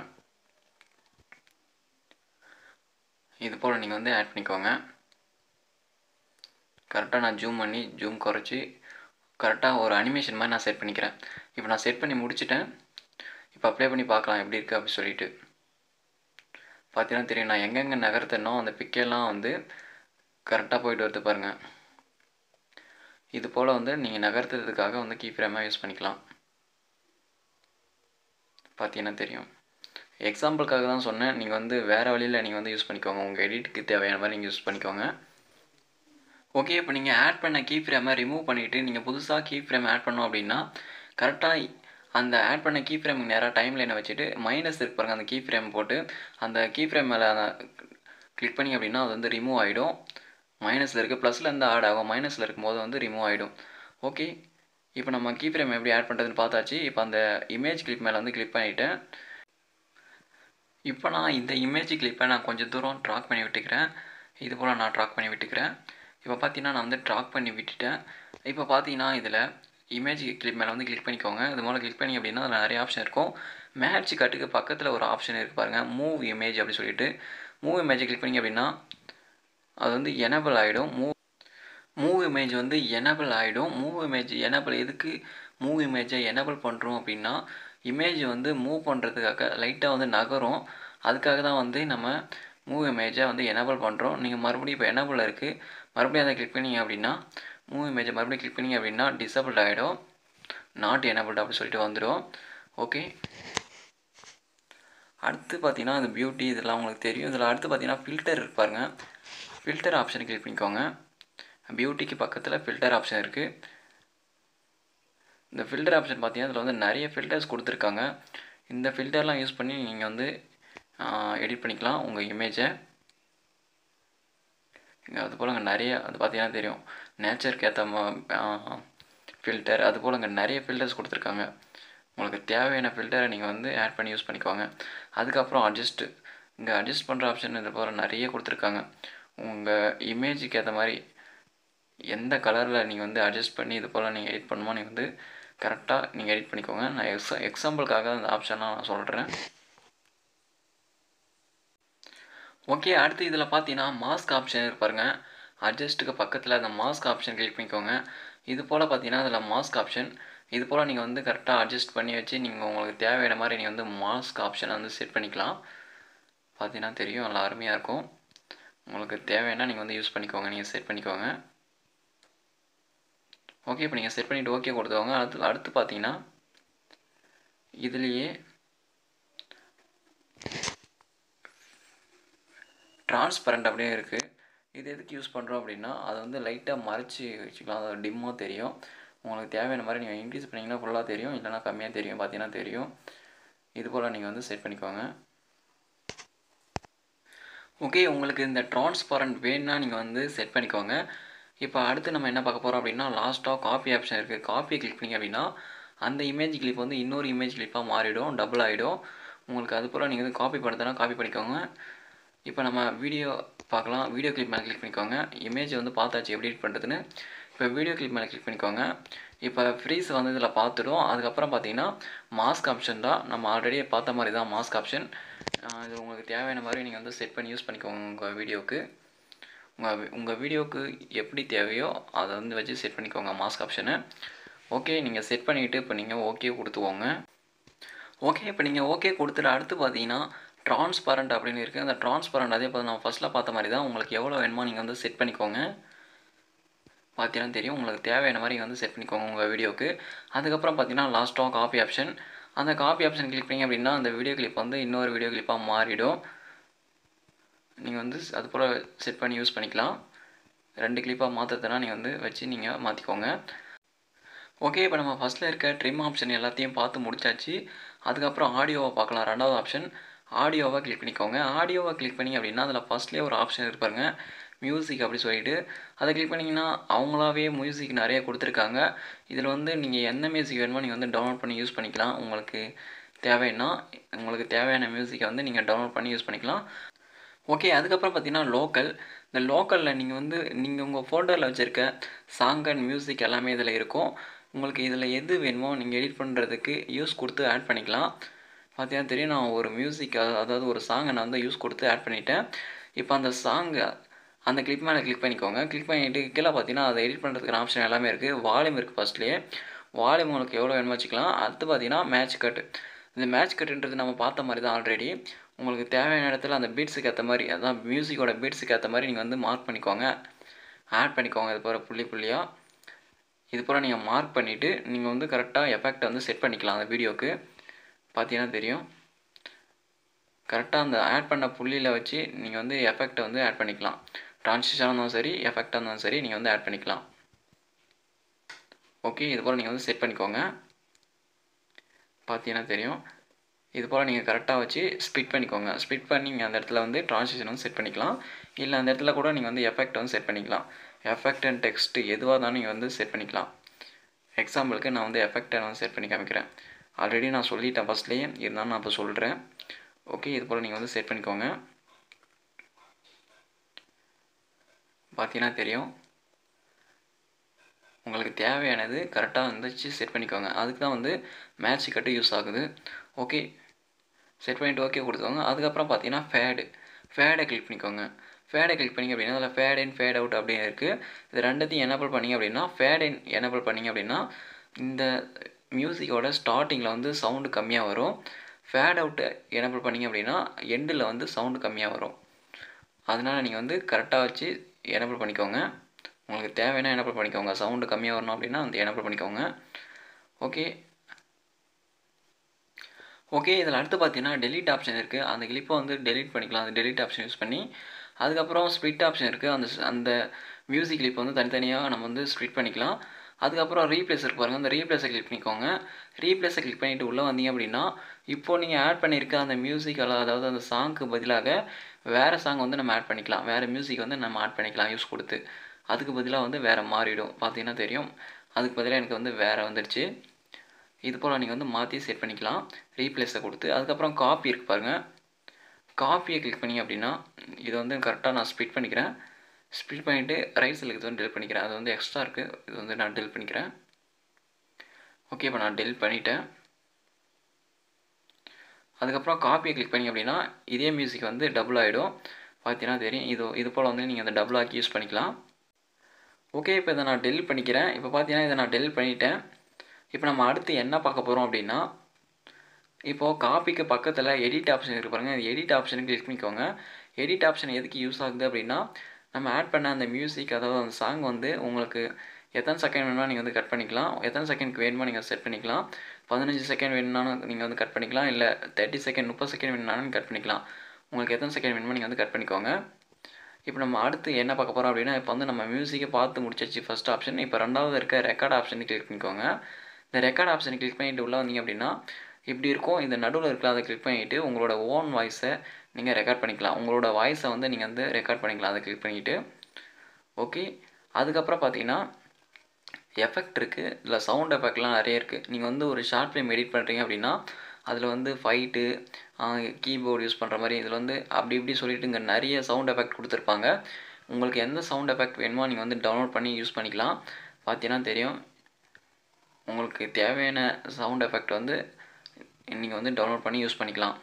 Speaker 2: இது போல் நீங்கள் வந்து ஆட் பண்ணிக்கோங்க கரெக்டாக நான் ஜூம் பண்ணி ஜூம் குறைச்சி கரெக்டாக ஒரு அனிமேஷன் மாதிரி நான் செட் பண்ணிக்கிறேன் இப்போ நான் செட் பண்ணி முடிச்சிட்டேன் இப்போ அப்ளை பண்ணி பார்க்கலாம் எப்படி இருக்குது அப்படி சொல்லிட்டு பார்த்தீங்கன்னா தெரியும் நான் எங்கெங்கே நகர்த்தனோ அந்த பிக்கெல்லாம் வந்து கரெக்டாக போயிட்டு வருது பாருங்கள் இது போல் வந்து நீங்கள் நகர்த்துறதுக்காக வந்து கீ ஃப்ரேமாக யூஸ் பண்ணிக்கலாம் பார்த்தீங்கன்னா தெரியும் எக்ஸாம்பிளுக்காக தான் சொன்னேன் நீங்கள் வந்து வேறு வழியில் நீங்கள் வந்து யூஸ் பண்ணிக்கோங்க உங்கள் எடிட்டுக்கு தேவையான மாதிரி நீங்கள் யூஸ் பண்ணிக்கோங்க ஓகே இப்போ நீங்கள் ஆட் பண்ண கீ ஃப்ரேமை ரிமூவ் பண்ணிவிட்டு நீங்கள் புதுசாக கீ ஃப்ரேம் ஆட் பண்ணோம் அப்படின்னா கரெக்டாக அந்த ஆட் பண்ண கீ ஃப்ரேமுக்கு நேராக டைம் லைனை வச்சுட்டு மைனஸ் இருக்கு பாருங்க அந்த கீ ஃப்ரேம் போட்டு அந்த கீ ஃப்ரேம் மேலே கிளிக் பண்ணி அப்படின்னா அது வந்து ரிமூவ் ஆகிடும் மைனஸில் இருக்குது ப்ளஸில் இருந்து ஆட் ஆகும் மைனஸில் இருக்கும்போது வந்து ரிமூவ் ஆகிடும் ஓகே இப்போ நம்ம கீ ஃப்ரேம் எப்படி ஆட் பண்ணுறதுன்னு பார்த்தாச்சு இப்போ அந்த இமேஜ் கிளிப் மேலே வந்து கிளிக் பண்ணிவிட்டேன் இப்போ நான் இந்த இமேஜ் கிளிப்பை நான் கொஞ்சம் தூரம் ட்ராக் பண்ணி விட்டுக்கிறேன் இது போல் நான் ட்ராக் பண்ணி விட்டுக்கிறேன் இப்போ பார்த்தீங்கன்னா நான் வந்து ட்ராக் பண்ணி விட்டுட்டேன் இப்போ பார்த்தீங்கன்னா இதில் இமேஜ் கிளிப் மேலே வந்து கிளிக் பண்ணிக்கோங்க இது மூலம் கிளிக் பண்ணி அப்படின்னா அதில் நிறைய ஆப்ஷன் இருக்கும் மேட்ச் கட்டுக்கு பக்கத்தில் ஒரு ஆப்ஷன் இருக்குது பாருங்கள் மூவ் இமேஜ் அப்படி சொல்லிட்டு மூவ் இமேஜை கிளிக் பண்ணிங்க அப்படின்னா அது வந்து எனபிள் ஆகிடும் மூவ் மூவ் இமேஜ் வந்து எனபிள் ஆகிடும் மூவ் இமேஜ் எனபிள் எதுக்கு மூவ் இமேஜை எனபிள் பண்ணுறோம் அப்படின்னா இமேஜ் வந்து மூவ் பண்ணுறதுக்காக லைட்டாக வந்து நகரும் அதுக்காக தான் வந்து நம்ம மூவ் இமேஜை வந்து எனபிள் பண்ணுறோம் நீங்கள் மறுபடியும் இப்போ எனபிள் இருக்குது மறுபடியும் அதை கிளிக் பண்ணீங்க அப்படின்னா மூவ் இமேஜை மறுபடியும் கிளிக் பண்ணீங்க அப்படின்னா டிசபிள் ஆகிடும் நாட் எனபிள்டு அப்படி சொல்லிட்டு வந்துடும் ஓகே அடுத்து பார்த்தீங்கன்னா இந்த பியூட்டி இதெல்லாம் உங்களுக்கு தெரியும் இதில் அடுத்து பார்த்தீங்கன்னா ஃபில்டர் இருப்பாருங்க ஃபில்டர் ஆப்ஷனை கிளிக் பண்ணிக்கோங்க பியூட்டிக்கு பக்கத்தில் ஃபில்டர் ஆப்ஷன் இருக்குது இந்த ஃபில்டர் ஆப்ஷன் பார்த்தீங்கன்னா இதில் வந்து நிறைய ஃபில்டர்ஸ் கொடுத்துருக்காங்க இந்த ஃபில்டர்லாம் யூஸ் பண்ணி நீங்கள் வந்து எடிட் பண்ணிக்கலாம் உங்கள் இமேஜை இங்கே அது போல் அங்கே நிறைய அது பார்த்தீங்கன்னா தெரியும் நேச்சருக்கு ஏற்ற ஃபில்டர் அது போல் அங்கே நிறைய ஃபில்டர்ஸ் கொடுத்துருக்காங்க உங்களுக்கு தேவையான ஃபில்டரை நீங்கள் வந்து ஆட் பண்ணி யூஸ் பண்ணிக்கோங்க அதுக்கப்புறம் அட்ஜஸ்ட்டு இங்கே அட்ஜஸ்ட் பண்ணுற ஆப்ஷன் இது போல் நிறைய கொடுத்துருக்காங்க உங்கள் இமேஜுக்கு ஏற்ற மாதிரி எந்த கலரில் நீங்கள் வந்து அட்ஜஸ்ட் பண்ணி இது போல் நீங்கள் எடிட் பண்ணுமோ நீங்கள் வந்து கரெக்டாக நீங்கள் எடிட் பண்ணிக்கோங்க நான் எக்ஸா எக்ஸாம்பிளுக்காக அந்த ஆப்ஷன்லாம் நான் சொல்கிறேன் ஓகே அடுத்து இதில் பார்த்தீங்கன்னா மாஸ்க் ஆப்ஷன் இருக்கு பாருங்க அட்ஜஸ்ட்டுக்கு பக்கத்தில் அந்த மாஸ்க் ஆப்ஷன் கிளிக் பண்ணிக்கோங்க இது போல் பார்த்தீங்கன்னா அதில் மாஸ்க் ஆப்ஷன் இது போல் நீங்கள் வந்து கரெக்டாக அட்ஜஸ்ட் பண்ணி வச்சு நீங்கள் உங்களுக்கு தேவையான மாதிரி நீங்கள் வந்து மாஸ்க் ஆப்ஷனை வந்து செட் பண்ணிக்கலாம் பார்த்தீங்கன்னா தெரியும் நல்லா அருமையாக இருக்கும் உங்களுக்கு தேவைன்னா நீங்கள் வந்து யூஸ் பண்ணிக்கோங்க நீங்கள் செட் பண்ணிக்கோங்க ஓகே இப்போ நீங்கள் செட் பண்ணிவிட்டு ஓகே கொடுத்தவங்க அடுத்து அடுத்து பார்த்தீங்கன்னா இதுலேயே டிரான்ஸ்பரண்ட் அப்படியே இருக்குது இது எதுக்கு யூஸ் பண்ணுறோம் அப்படின்னா அதை வந்து லைட்டாக மறைச்சி வச்சுக்கலாம் அது டிம்மாக தெரியும் உங்களுக்கு தேவையான மாதிரி நீங்கள் இன்க்ரீஸ் பண்ணிங்கன்னா ஃபுல்லாக தெரியும் இல்லைனா கம்மியாக தெரியும் பார்த்தீங்கன்னா தெரியும் இது போல் நீங்கள் வந்து செட் பண்ணிக்கோங்க ஓகே உங்களுக்கு இந்த டிரான்ஸ்பரண்ட் வேணும்னா நீங்கள் வந்து செட் பண்ணிக்கோங்க இப்போ அடுத்து நம்ம என்ன பார்க்க போகிறோம் அப்படின்னா லாஸ்ட்டாக காப்பி ஆப்ஷன் இருக்குது காப்பியை கிளிக் பண்ணிங்க அப்படின்னா அந்த இமேஜ் கிளிப் வந்து இன்னொரு இமேஜ் கிளிப்பாக மாறிடும் டபுள் ஆகிடும் உங்களுக்கு அது போல் நீங்கள் வந்து காப்பி பண்ணுறதுனா காப்பி பண்ணிக்கோங்க இப்போ நம்ம வீடியோ பார்க்கலாம் வீடியோ கிளிப் மேலே கிளிக் பண்ணிக்கோங்க இமேஜ் வந்து பார்த்தாச்சு எப்படி எடிட் பண்ணுறதுன்னு இப்போ வீடியோ கிளிப் மேலே கிளிக் பண்ணிக்கோங்க இப்போ ஃப்ரீஸ் வந்து இதில் பார்த்துடும் அதுக்கப்புறம் பார்த்தீங்கன்னா மாஸ்க் ஆப்ஷன் தான் நம்ம ஆல்ரெடி பார்த்த மாதிரி தான் மாஸ்க் ஆப்ஷன் இது உங்களுக்கு தேவையான மாதிரி நீங்கள் வந்து செட் பண்ணி யூஸ் பண்ணிக்கோங்க உங்கள் வீடியோவுக்கு உங்கள் உங்கள் வீடியோவுக்கு எப்படி தேவையோ அதை வந்து வச்சு செட் பண்ணிக்கோங்க மாஸ்க் ஆப்ஷனை ஓகே நீங்கள் செட் பண்ணிவிட்டு இப்போ நீங்கள் ஓகே கொடுத்துக்கோங்க ஓகே இப்போ நீங்கள் ஓகே கொடுத்துட்டு அடுத்து பார்த்தீங்கன்னா ட்ரான்ஸ்பரண்ட் அப்படின்னு இருக்குது அந்த ட்ரான்ஸ்பரண்ட் அதே போல் நான் ஃபஸ்ட்டில் பார்த்த மாதிரி தான் உங்களுக்கு எவ்வளோ வேணுமோ நீங்கள் வந்து செட் பண்ணிக்கோங்க பார்த்தீங்கன்னா தெரியும் உங்களுக்கு தேவையான மாதிரி வந்து செட் பண்ணிக்கோங்க உங்கள் வீடியோக்கு அதுக்கப்புறம் பார்த்தீங்கன்னா லாஸ்ட்டாக காப்பி ஆப்ஷன் அந்த காப்பி ஆப்ஷன் கிளிக் பண்ணிங்க அப்படின்னா அந்த வீடியோ கிளிப் வந்து இன்னொரு வீடியோ கிளிப்பாக மாறிடும் நீங்கள் வந்து அது போல் செட் பண்ணி யூஸ் பண்ணிக்கலாம் ரெண்டு கிளிப்பாக மாற்றுறதுனா நீங்கள் வந்து வச்சு நீங்கள் மாற்றிக்கோங்க ஓகே இப்போ நம்ம ஃபஸ்ட்டில் இருக்க ட்ரிம் ஆப்ஷன் எல்லாத்தையும் பார்த்து முடிச்சாச்சு அதுக்கப்புறம் ஆடியோவை பார்க்கலாம் ரெண்டாவது ஆப்ஷன் ஆடியோவை கிளிக் பண்ணிக்கோங்க ஆடியோவை கிளிக் பண்ணி அப்படின்னா அதில் ஃபஸ்ட்லேயே ஒரு ஆப்ஷன் இருப்பாருங்க மியூசிக் அப்படி சொல்லிட்டு அதை கிளிக் பண்ணிங்கன்னா அவங்களாவே மியூசிக் நிறைய கொடுத்துருக்காங்க இதில் வந்து நீங்கள் எந்த மியூசிக் வேணுமோ நீங்கள் வந்து டவுன்லோட் பண்ணி யூஸ் பண்ணிக்கலாம் உங்களுக்கு தேவைன்னா உங்களுக்கு தேவையான மியூசிக்கை வந்து நீங்கள் டவுன்லோட் பண்ணி யூஸ் பண்ணிக்கலாம் ஓகே அதுக்கப்புறம் பார்த்தீங்கன்னா லோக்கல் இந்த லோக்கலில் நீங்கள் வந்து நீங்கள் உங்கள் ஃபோட்டோவில் வச்சுருக்க சாங் அண்ட் மியூசிக் எல்லாமே இதில் இருக்கும் உங்களுக்கு இதில் எது வேணுமோ நீங்கள் எடிட் பண்ணுறதுக்கு யூஸ் கொடுத்து ஆட் பண்ணிக்கலாம் பார்த்தீங்கன்னா தெரியும் நான் ஒரு மியூசிக் அதாவது ஒரு சாங்கை நான் வந்து யூஸ் கொடுத்து ஆட் பண்ணிட்டேன் இப்போ அந்த சாங்கு அந்த கிளிப் மேலே கிளிக் பண்ணிக்கோங்க கிளிக் பண்ணிவிட்டு கீழே பார்த்தீங்கன்னா அதை எடிட் பண்ணுறதுக்கான ஆப்ஷன் எல்லாமே இருக்குது வால்யூம் இருக்குது ஃபஸ்ட்லேயே வால்யூம் உங்களுக்கு எவ்வளோ வேணுமோ வச்சுக்கலாம் அடுத்து பார்த்தீங்கன்னா மேட்ச் கட் இந்த மேட்ச் கட்டுன்றது நம்ம பார்த்த மாதிரி தான் ஆல்ரெடி உங்களுக்கு தேவையான இடத்துல அந்த பீட்ஸுக்கு ஏற்ற மாதிரி அதான் மியூசிக்கோட பீட்ஸுக்கு ஏற்ற மாதிரி நீங்கள் வந்து மார்க் பண்ணிக்கோங்க ஆட் பண்ணிக்கோங்க இது போல் புள்ளி புள்ளியாக இது போல் நீங்கள் மார்க் பண்ணிவிட்டு நீங்கள் வந்து கரெக்டாக எஃபெக்டை வந்து செட் பண்ணிக்கலாம் அந்த வீடியோக்கு பார்த்தீங்கன்னா தெரியும் கரெக்டாக அந்த ஆட் பண்ண புள்ளியில் வச்சு நீங்கள் வந்து எஃபெக்டை வந்து ஆட் பண்ணிக்கலாம் ட்ரான்சிஷனாக இருந்தாலும் சரி எஃபெக்டாக இருந்தாலும் சரி நீங்கள் வந்து ஆட் பண்ணிக்கலாம் ஓகே இது போல் நீங்கள் வந்து செட் பண்ணிக்கோங்க பார்த்தீங்கன்னா தெரியும் இது போல் நீங்கள் கரெக்டாக வச்சு ஸ்பிட் பண்ணிக்கோங்க ஸ்பிட் பண்ணி நீங்கள் அந்த இடத்துல வந்து ட்ரான்சிஷன் வந்து செட் பண்ணிக்கலாம் இல்லை அந்த இடத்துல கூட நீங்கள் வந்து எஃபெக்ட் வந்து செட் பண்ணிக்கலாம் எஃபெக்ட் அண்ட் டெக்ஸ்ட் எதுவாக இருந்தாலும் நீங்கள் வந்து செட் பண்ணிக்கலாம் எக்ஸாம்பிளுக்கு நான் வந்து எஃபெக்டை வந்து செட் பண்ணி காமிக்கிறேன் ஆல்ரெடி நான் சொல்லிட்டேன் ஃபஸ்ட்லேயே இருந்தாலும் நான் இப்போ சொல்கிறேன் ஓகே இது போல் நீங்கள் வந்து செட் பண்ணிக்கோங்க பார்த்தீங்கன்னா தெரியும் உங்களுக்கு தேவையானது கரெக்டாக வந்துச்சு செட் பண்ணிக்கோங்க அதுக்கு தான் வந்து மேட்ச் கட்டு யூஸ் ஆகுது ஓகே செட் பண்ணிவிட்டு ஓகே கொடுத்துக்கோங்க அதுக்கப்புறம் பார்த்தீங்கன்னா ஃபேடு ஃபேடை கிளிக் பண்ணிக்கோங்க ஃபேடை கிளிக் பண்ணிங்க அப்படின்னா அதில் ஃபேட் இன் ஃபேட் அவுட் அப்படின்னு இருக்குது இது ரெண்டத்தையும் எனபிள் பண்ணிங்க அப்படின்னா ஃபேட் இன் எனபிள் பண்ணிங்க அப்படின்னா இந்த மியூசிக்கோட ஸ்டார்டிங்கில் வந்து சவுண்டு கம்மியாக வரும் ஃபேட் அவுட்டு எனபிள் பண்ணிங்க அப்படின்னா எண்டில் வந்து சவுண்டு கம்மியாக வரும் அதனால் நீங்கள் வந்து கரெக்டாக வச்சு எனபிள் பண்ணிக்கோங்க உங்களுக்கு தேவையான எனபிள் பண்ணிக்கோங்க சவுண்டு கம்மியாக வரணும் அப்படின்னா அந்த எனபிள் பண்ணிக்கோங்க ஓகே ஓகே இதில் அடுத்து பார்த்தீங்கன்னா டெலிட் ஆப்ஷன் இருக்குது அந்த கிளிப்பை வந்து டெலிட் பண்ணிக்கலாம் அந்த டெலிட் ஆப்ஷன் யூஸ் பண்ணி அதுக்கப்புறம் ஸ்ப்ளிட் ஆப்ஷன் இருக்குது அந்த அந்த மியூசிக் கிளிப் வந்து தனித்தனியாக நம்ம வந்து ஸ்ப்ளிட் பண்ணிக்கலாம் அதுக்கப்புறம் ரீப்ளேஸ் இருக்கு பாருங்கள் அந்த ரீப்ளேஸை கிளிக் பண்ணிக்கோங்க ரீப்ளேஸை கிளிக் பண்ணிவிட்டு உள்ளே வந்தீங்க அப்படின்னா இப்போது நீங்கள் ஆட் பண்ணியிருக்க அந்த மியூசிக் அதாவது அந்த சாங்க்கு பதிலாக வேறு சாங் வந்து நம்ம ஆட் பண்ணிக்கலாம் வேறு மியூசிக் வந்து நம்ம ஆட் பண்ணிக்கலாம் யூஸ் கொடுத்து அதுக்கு பதிலாக வந்து வேறு மாறிடும் பார்த்தீங்கன்னா தெரியும் அதுக்கு பதிலாக எனக்கு வந்து வேறு வந்துடுச்சு இது போல் நீங்கள் வந்து மாற்றி செட் பண்ணிக்கலாம் ரீப்ளேஸை கொடுத்து அதுக்கப்புறம் காப்பி இருக்கு பாருங்கள் காப்பியை கிளிக் பண்ணி அப்படின்னா இது வந்து கரெக்டாக நான் ஸ்ப்ளிட் பண்ணிக்கிறேன் ஸ்ப்ளிட் பண்ணிவிட்டு ரைட் சைடில் இது வந்து டெல் பண்ணிக்கிறேன் அது வந்து எக்ஸ்ட்ரா இருக்குது இது வந்து நான் டெல் பண்ணிக்கிறேன் ஓகே இப்போ நான் டெல் பண்ணிட்டேன் அதுக்கப்புறம் காப்பியை கிளிக் பண்ணி அப்படின்னா இதே மியூசிக் வந்து டபுள் ஆகிடும் பார்த்தீங்கன்னா தெரியும் இது இது போல் வந்து நீங்கள் அந்த டபுள் ஆக்கி யூஸ் பண்ணிக்கலாம் ஓகே இப்போ இதை நான் டெல் பண்ணிக்கிறேன் இப்போ பார்த்தீங்கன்னா இதை நான் டெல் பண்ணிட்டேன் இப்போ நம்ம அடுத்து என்ன பார்க்க போகிறோம் அப்படின்னா இப்போது காப்பிக்கு பக்கத்தில் எடிட் ஆப்ஷன் இருக்கு பாருங்கள் எடிட் ஆப்ஷனுக்கு கிளிக் பண்ணிக்கோங்க எடிட் ஆப்ஷன் எதுக்கு யூஸ் ஆகுது அப்படின்னா நம்ம ஆட் பண்ண அந்த மியூசிக் அதாவது அந்த சாங் வந்து உங்களுக்கு எத்தனை செகண்ட் வேணுமா நீங்கள் வந்து கட் பண்ணிக்கலாம் எத்தனை செகண்ட்க்கு வேணுமா நீங்கள் செட் பண்ணிக்கலாம் பதினஞ்சு செகண்ட் வேணும்னாலும் நீங்கள் வந்து கட் பண்ணிக்கலாம் இல்லை தேர்ட்டி செகண்ட் முப்பது செகண்ட் வேணும்னாலும் கட் பண்ணிக்கலாம் உங்களுக்கு எத்தனை செகண்ட் வேணுமோ நீங்கள் வந்து கட் பண்ணிக்கோங்க இப்போ நம்ம அடுத்து என்ன பார்க்க போகிறோம் அப்படின்னா இப்போ வந்து நம்ம மியூசிக்கை பார்த்து முடிச்சாச்சு ஃபஸ்ட் ஆப்ஷன் இப்போ ரெண்டாவது இருக்க ரெக்கார்ட் ஆப்ஷனை கிளிக் பண்ணிக்கோங்க இந்த ரெக்கார்ட் ஆப்ஷனை கிளிக் பண்ணிட்டு உள்ள வந்தீங்க அப்படின்னா இப்படி இருக்கும் இந்த நடுவில் இருக்கலாம் அதை கிளிக் பண்ணிவிட்டு உங்களோட ஓன் வாய்ஸை நீங்கள் ரெக்கார்ட் பண்ணிக்கலாம் உங்களோட வாய்ஸை வந்து நீங்கள் வந்து ரெக்கார்ட் பண்ணிக்கலாம் அதை கிளிக் பண்ணிவிட்டு ஓகே அதுக்கப்புறம் பார்த்தீங்கன்னா எஃபெக்ட் இருக்குது இதில் சவுண்ட் எஃபெக்ட்லாம் நிறைய இருக்குது நீங்கள் வந்து ஒரு ஷார்ட் ஃபிலிம் எடிட் பண்ணுறீங்க அப்படின்னா அதில் வந்து ஃபைட்டு கீபோர்டு யூஸ் பண்ணுற மாதிரி இதில் வந்து அப்படி இப்படி சொல்லிட்டு இங்கே நிறைய சவுண்ட் எஃபெக்ட் கொடுத்துருப்பாங்க உங்களுக்கு எந்த சவுண்ட் எஃபெக்ட் வேணுமோ நீங்கள் வந்து டவுன்லோட் பண்ணி யூஸ் பண்ணிக்கலாம் பார்த்தீங்கன்னா தெரியும் உங்களுக்கு தேவையான சவுண்ட் எஃபெக்ட் வந்து நீங்கள் வந்து டவுன்லோட் பண்ணி யூஸ் பண்ணிக்கலாம்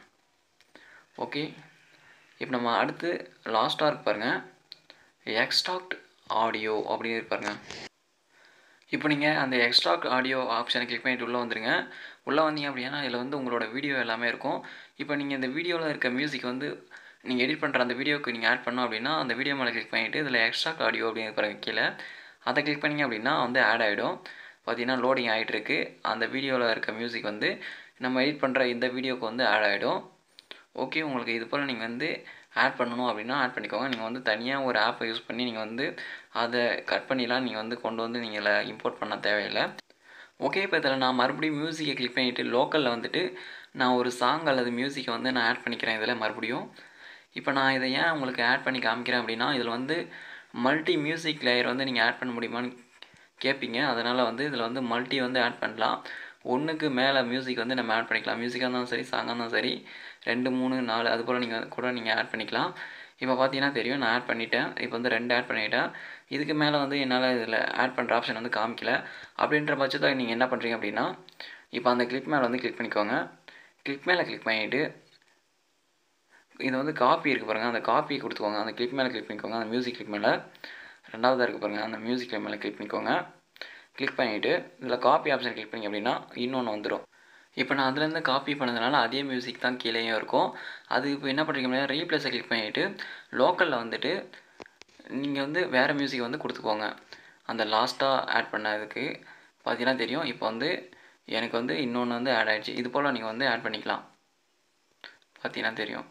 Speaker 2: ஓகே இப்போ நம்ம அடுத்து லாஸ்ட்டாக இருக்கு பாருங்கள் எக்ஸ்ட்ராக்ட் ஆடியோ அப்படின்னு இருக்கு பாருங்க இப்போ நீங்கள் அந்த எக்ஸ்ட்ராக்ட் ஆடியோ ஆப்ஷனை கிளிக் பண்ணிட்டு உள்ளே வந்துருங்க உள்ளே வந்தீங்க அப்படின்னா இதில் வந்து உங்களோட வீடியோ எல்லாமே இருக்கும் இப்போ நீங்கள் இந்த வீடியோவில் இருக்க மியூசிக் வந்து நீங்கள் எடிட் பண்ணுற அந்த வீடியோக்கு நீங்கள் ஆட் பண்ணோம் அப்படின்னா அந்த வீடியோ மேலே கிளிக் பண்ணிவிட்டு இதில் எக்ஸ்ட்ராக்ட் ஆடியோ அப்படின்னு பாருங்க கீழே அதை கிளிக் பண்ணிங்க அப்படின்னா வந்து ஆட் ஆகிடும் பார்த்தீங்கன்னா லோடிங் ஆகிட்டு இருக்கு அந்த வீடியோவில் இருக்க மியூசிக் வந்து நம்ம எடிட் பண்ணுற இந்த வீடியோக்கு வந்து ஆட் ஆகிடும் ஓகே உங்களுக்கு இது போல் நீங்கள் வந்து ஆட் பண்ணணும் அப்படின்னா ஆட் பண்ணிக்கோங்க நீங்கள் வந்து தனியாக ஒரு ஆப்பை யூஸ் பண்ணி நீங்கள் வந்து அதை கட் பண்ணிலாம் நீங்கள் வந்து கொண்டு வந்து நீங்கள் இம்போர்ட் பண்ண தேவையில்லை ஓகே இப்போ இதில் நான் மறுபடியும் மியூசிக்கை கிளிக் பண்ணிவிட்டு லோக்கலில் வந்துட்டு நான் ஒரு சாங் அல்லது மியூசிக்கை வந்து நான் ஆட் பண்ணிக்கிறேன் இதில் மறுபடியும் இப்போ நான் இதை ஏன் உங்களுக்கு ஆட் பண்ணி காமிக்கிறேன் அப்படின்னா இதில் வந்து மல்டி மியூசிக் லேயர் வந்து நீங்கள் ஆட் பண்ண முடியுமான்னு கேட்பீங்க அதனால் வந்து இதில் வந்து மல்டி வந்து ஆட் பண்ணலாம் ஒன்றுக்கு மேலே மியூசிக் வந்து நம்ம ஆட் பண்ணிக்கலாம் மியூசிக்காக இருந்தாலும் சரி சாங்காக இருந்தாலும் சரி ரெண்டு மூணு நாலு அது போல் நீங்கள் கூட நீங்கள் ஆட் பண்ணிக்கலாம் இப்போ பார்த்தீங்கன்னா தெரியும் நான் ஆட் பண்ணிட்டேன் இப்போ வந்து ரெண்டு ஆட் பண்ணிட்டேன் இதுக்கு மேலே வந்து என்னால் இதில் ஆட் பண்ணுற ஆப்ஷன் வந்து காமிக்கல அப்படின்ற பட்சத்தில் நீங்கள் என்ன பண்ணுறீங்க அப்படின்னா இப்போ அந்த கிளிக் மேலே வந்து கிளிக் பண்ணிக்கோங்க கிளிக் மேலே கிளிக் பண்ணிவிட்டு இது வந்து காப்பி இருக்குது பாருங்கள் அந்த காப்பி கொடுத்துக்கோங்க அந்த கிளிக் மேலே கிளிக் பண்ணிக்கோங்க அந்த மியூசிக் கிளிக் மேலே ரெண்டாவதாக இருக்குது பாருங்கள் அந்த மியூசிக் கிளிக் மேலே கிளிக் பண்ணிக்கோங்க கிளிக் பண்ணிவிட்டு இதில் காப்பி ஆப்ஷன் கிளிக் பண்ணிங்க அப்படின்னா இன்னொன்று வந்துடும் இப்போ நான் அதுலேருந்து காப்பி பண்ணதுனால அதே மியூசிக் தான் கீழேயும் இருக்கும் அது இப்போ என்ன பண்ணுறீங்க அப்படின்னா ரீப்ளேஸை கிளிக் பண்ணிவிட்டு லோக்கலில் வந்துட்டு நீங்கள் வந்து வேறு மியூசிக் வந்து கொடுத்துக்கோங்க அந்த லாஸ்ட்டாக ஆட் பண்ணதுக்கு பார்த்தீங்கன்னா தெரியும் இப்போ வந்து எனக்கு வந்து இன்னொன்று வந்து ஆட் ஆகிடுச்சு இது போல் நீங்கள் வந்து ஆட் பண்ணிக்கலாம் பார்த்தீங்கன்னா தெரியும்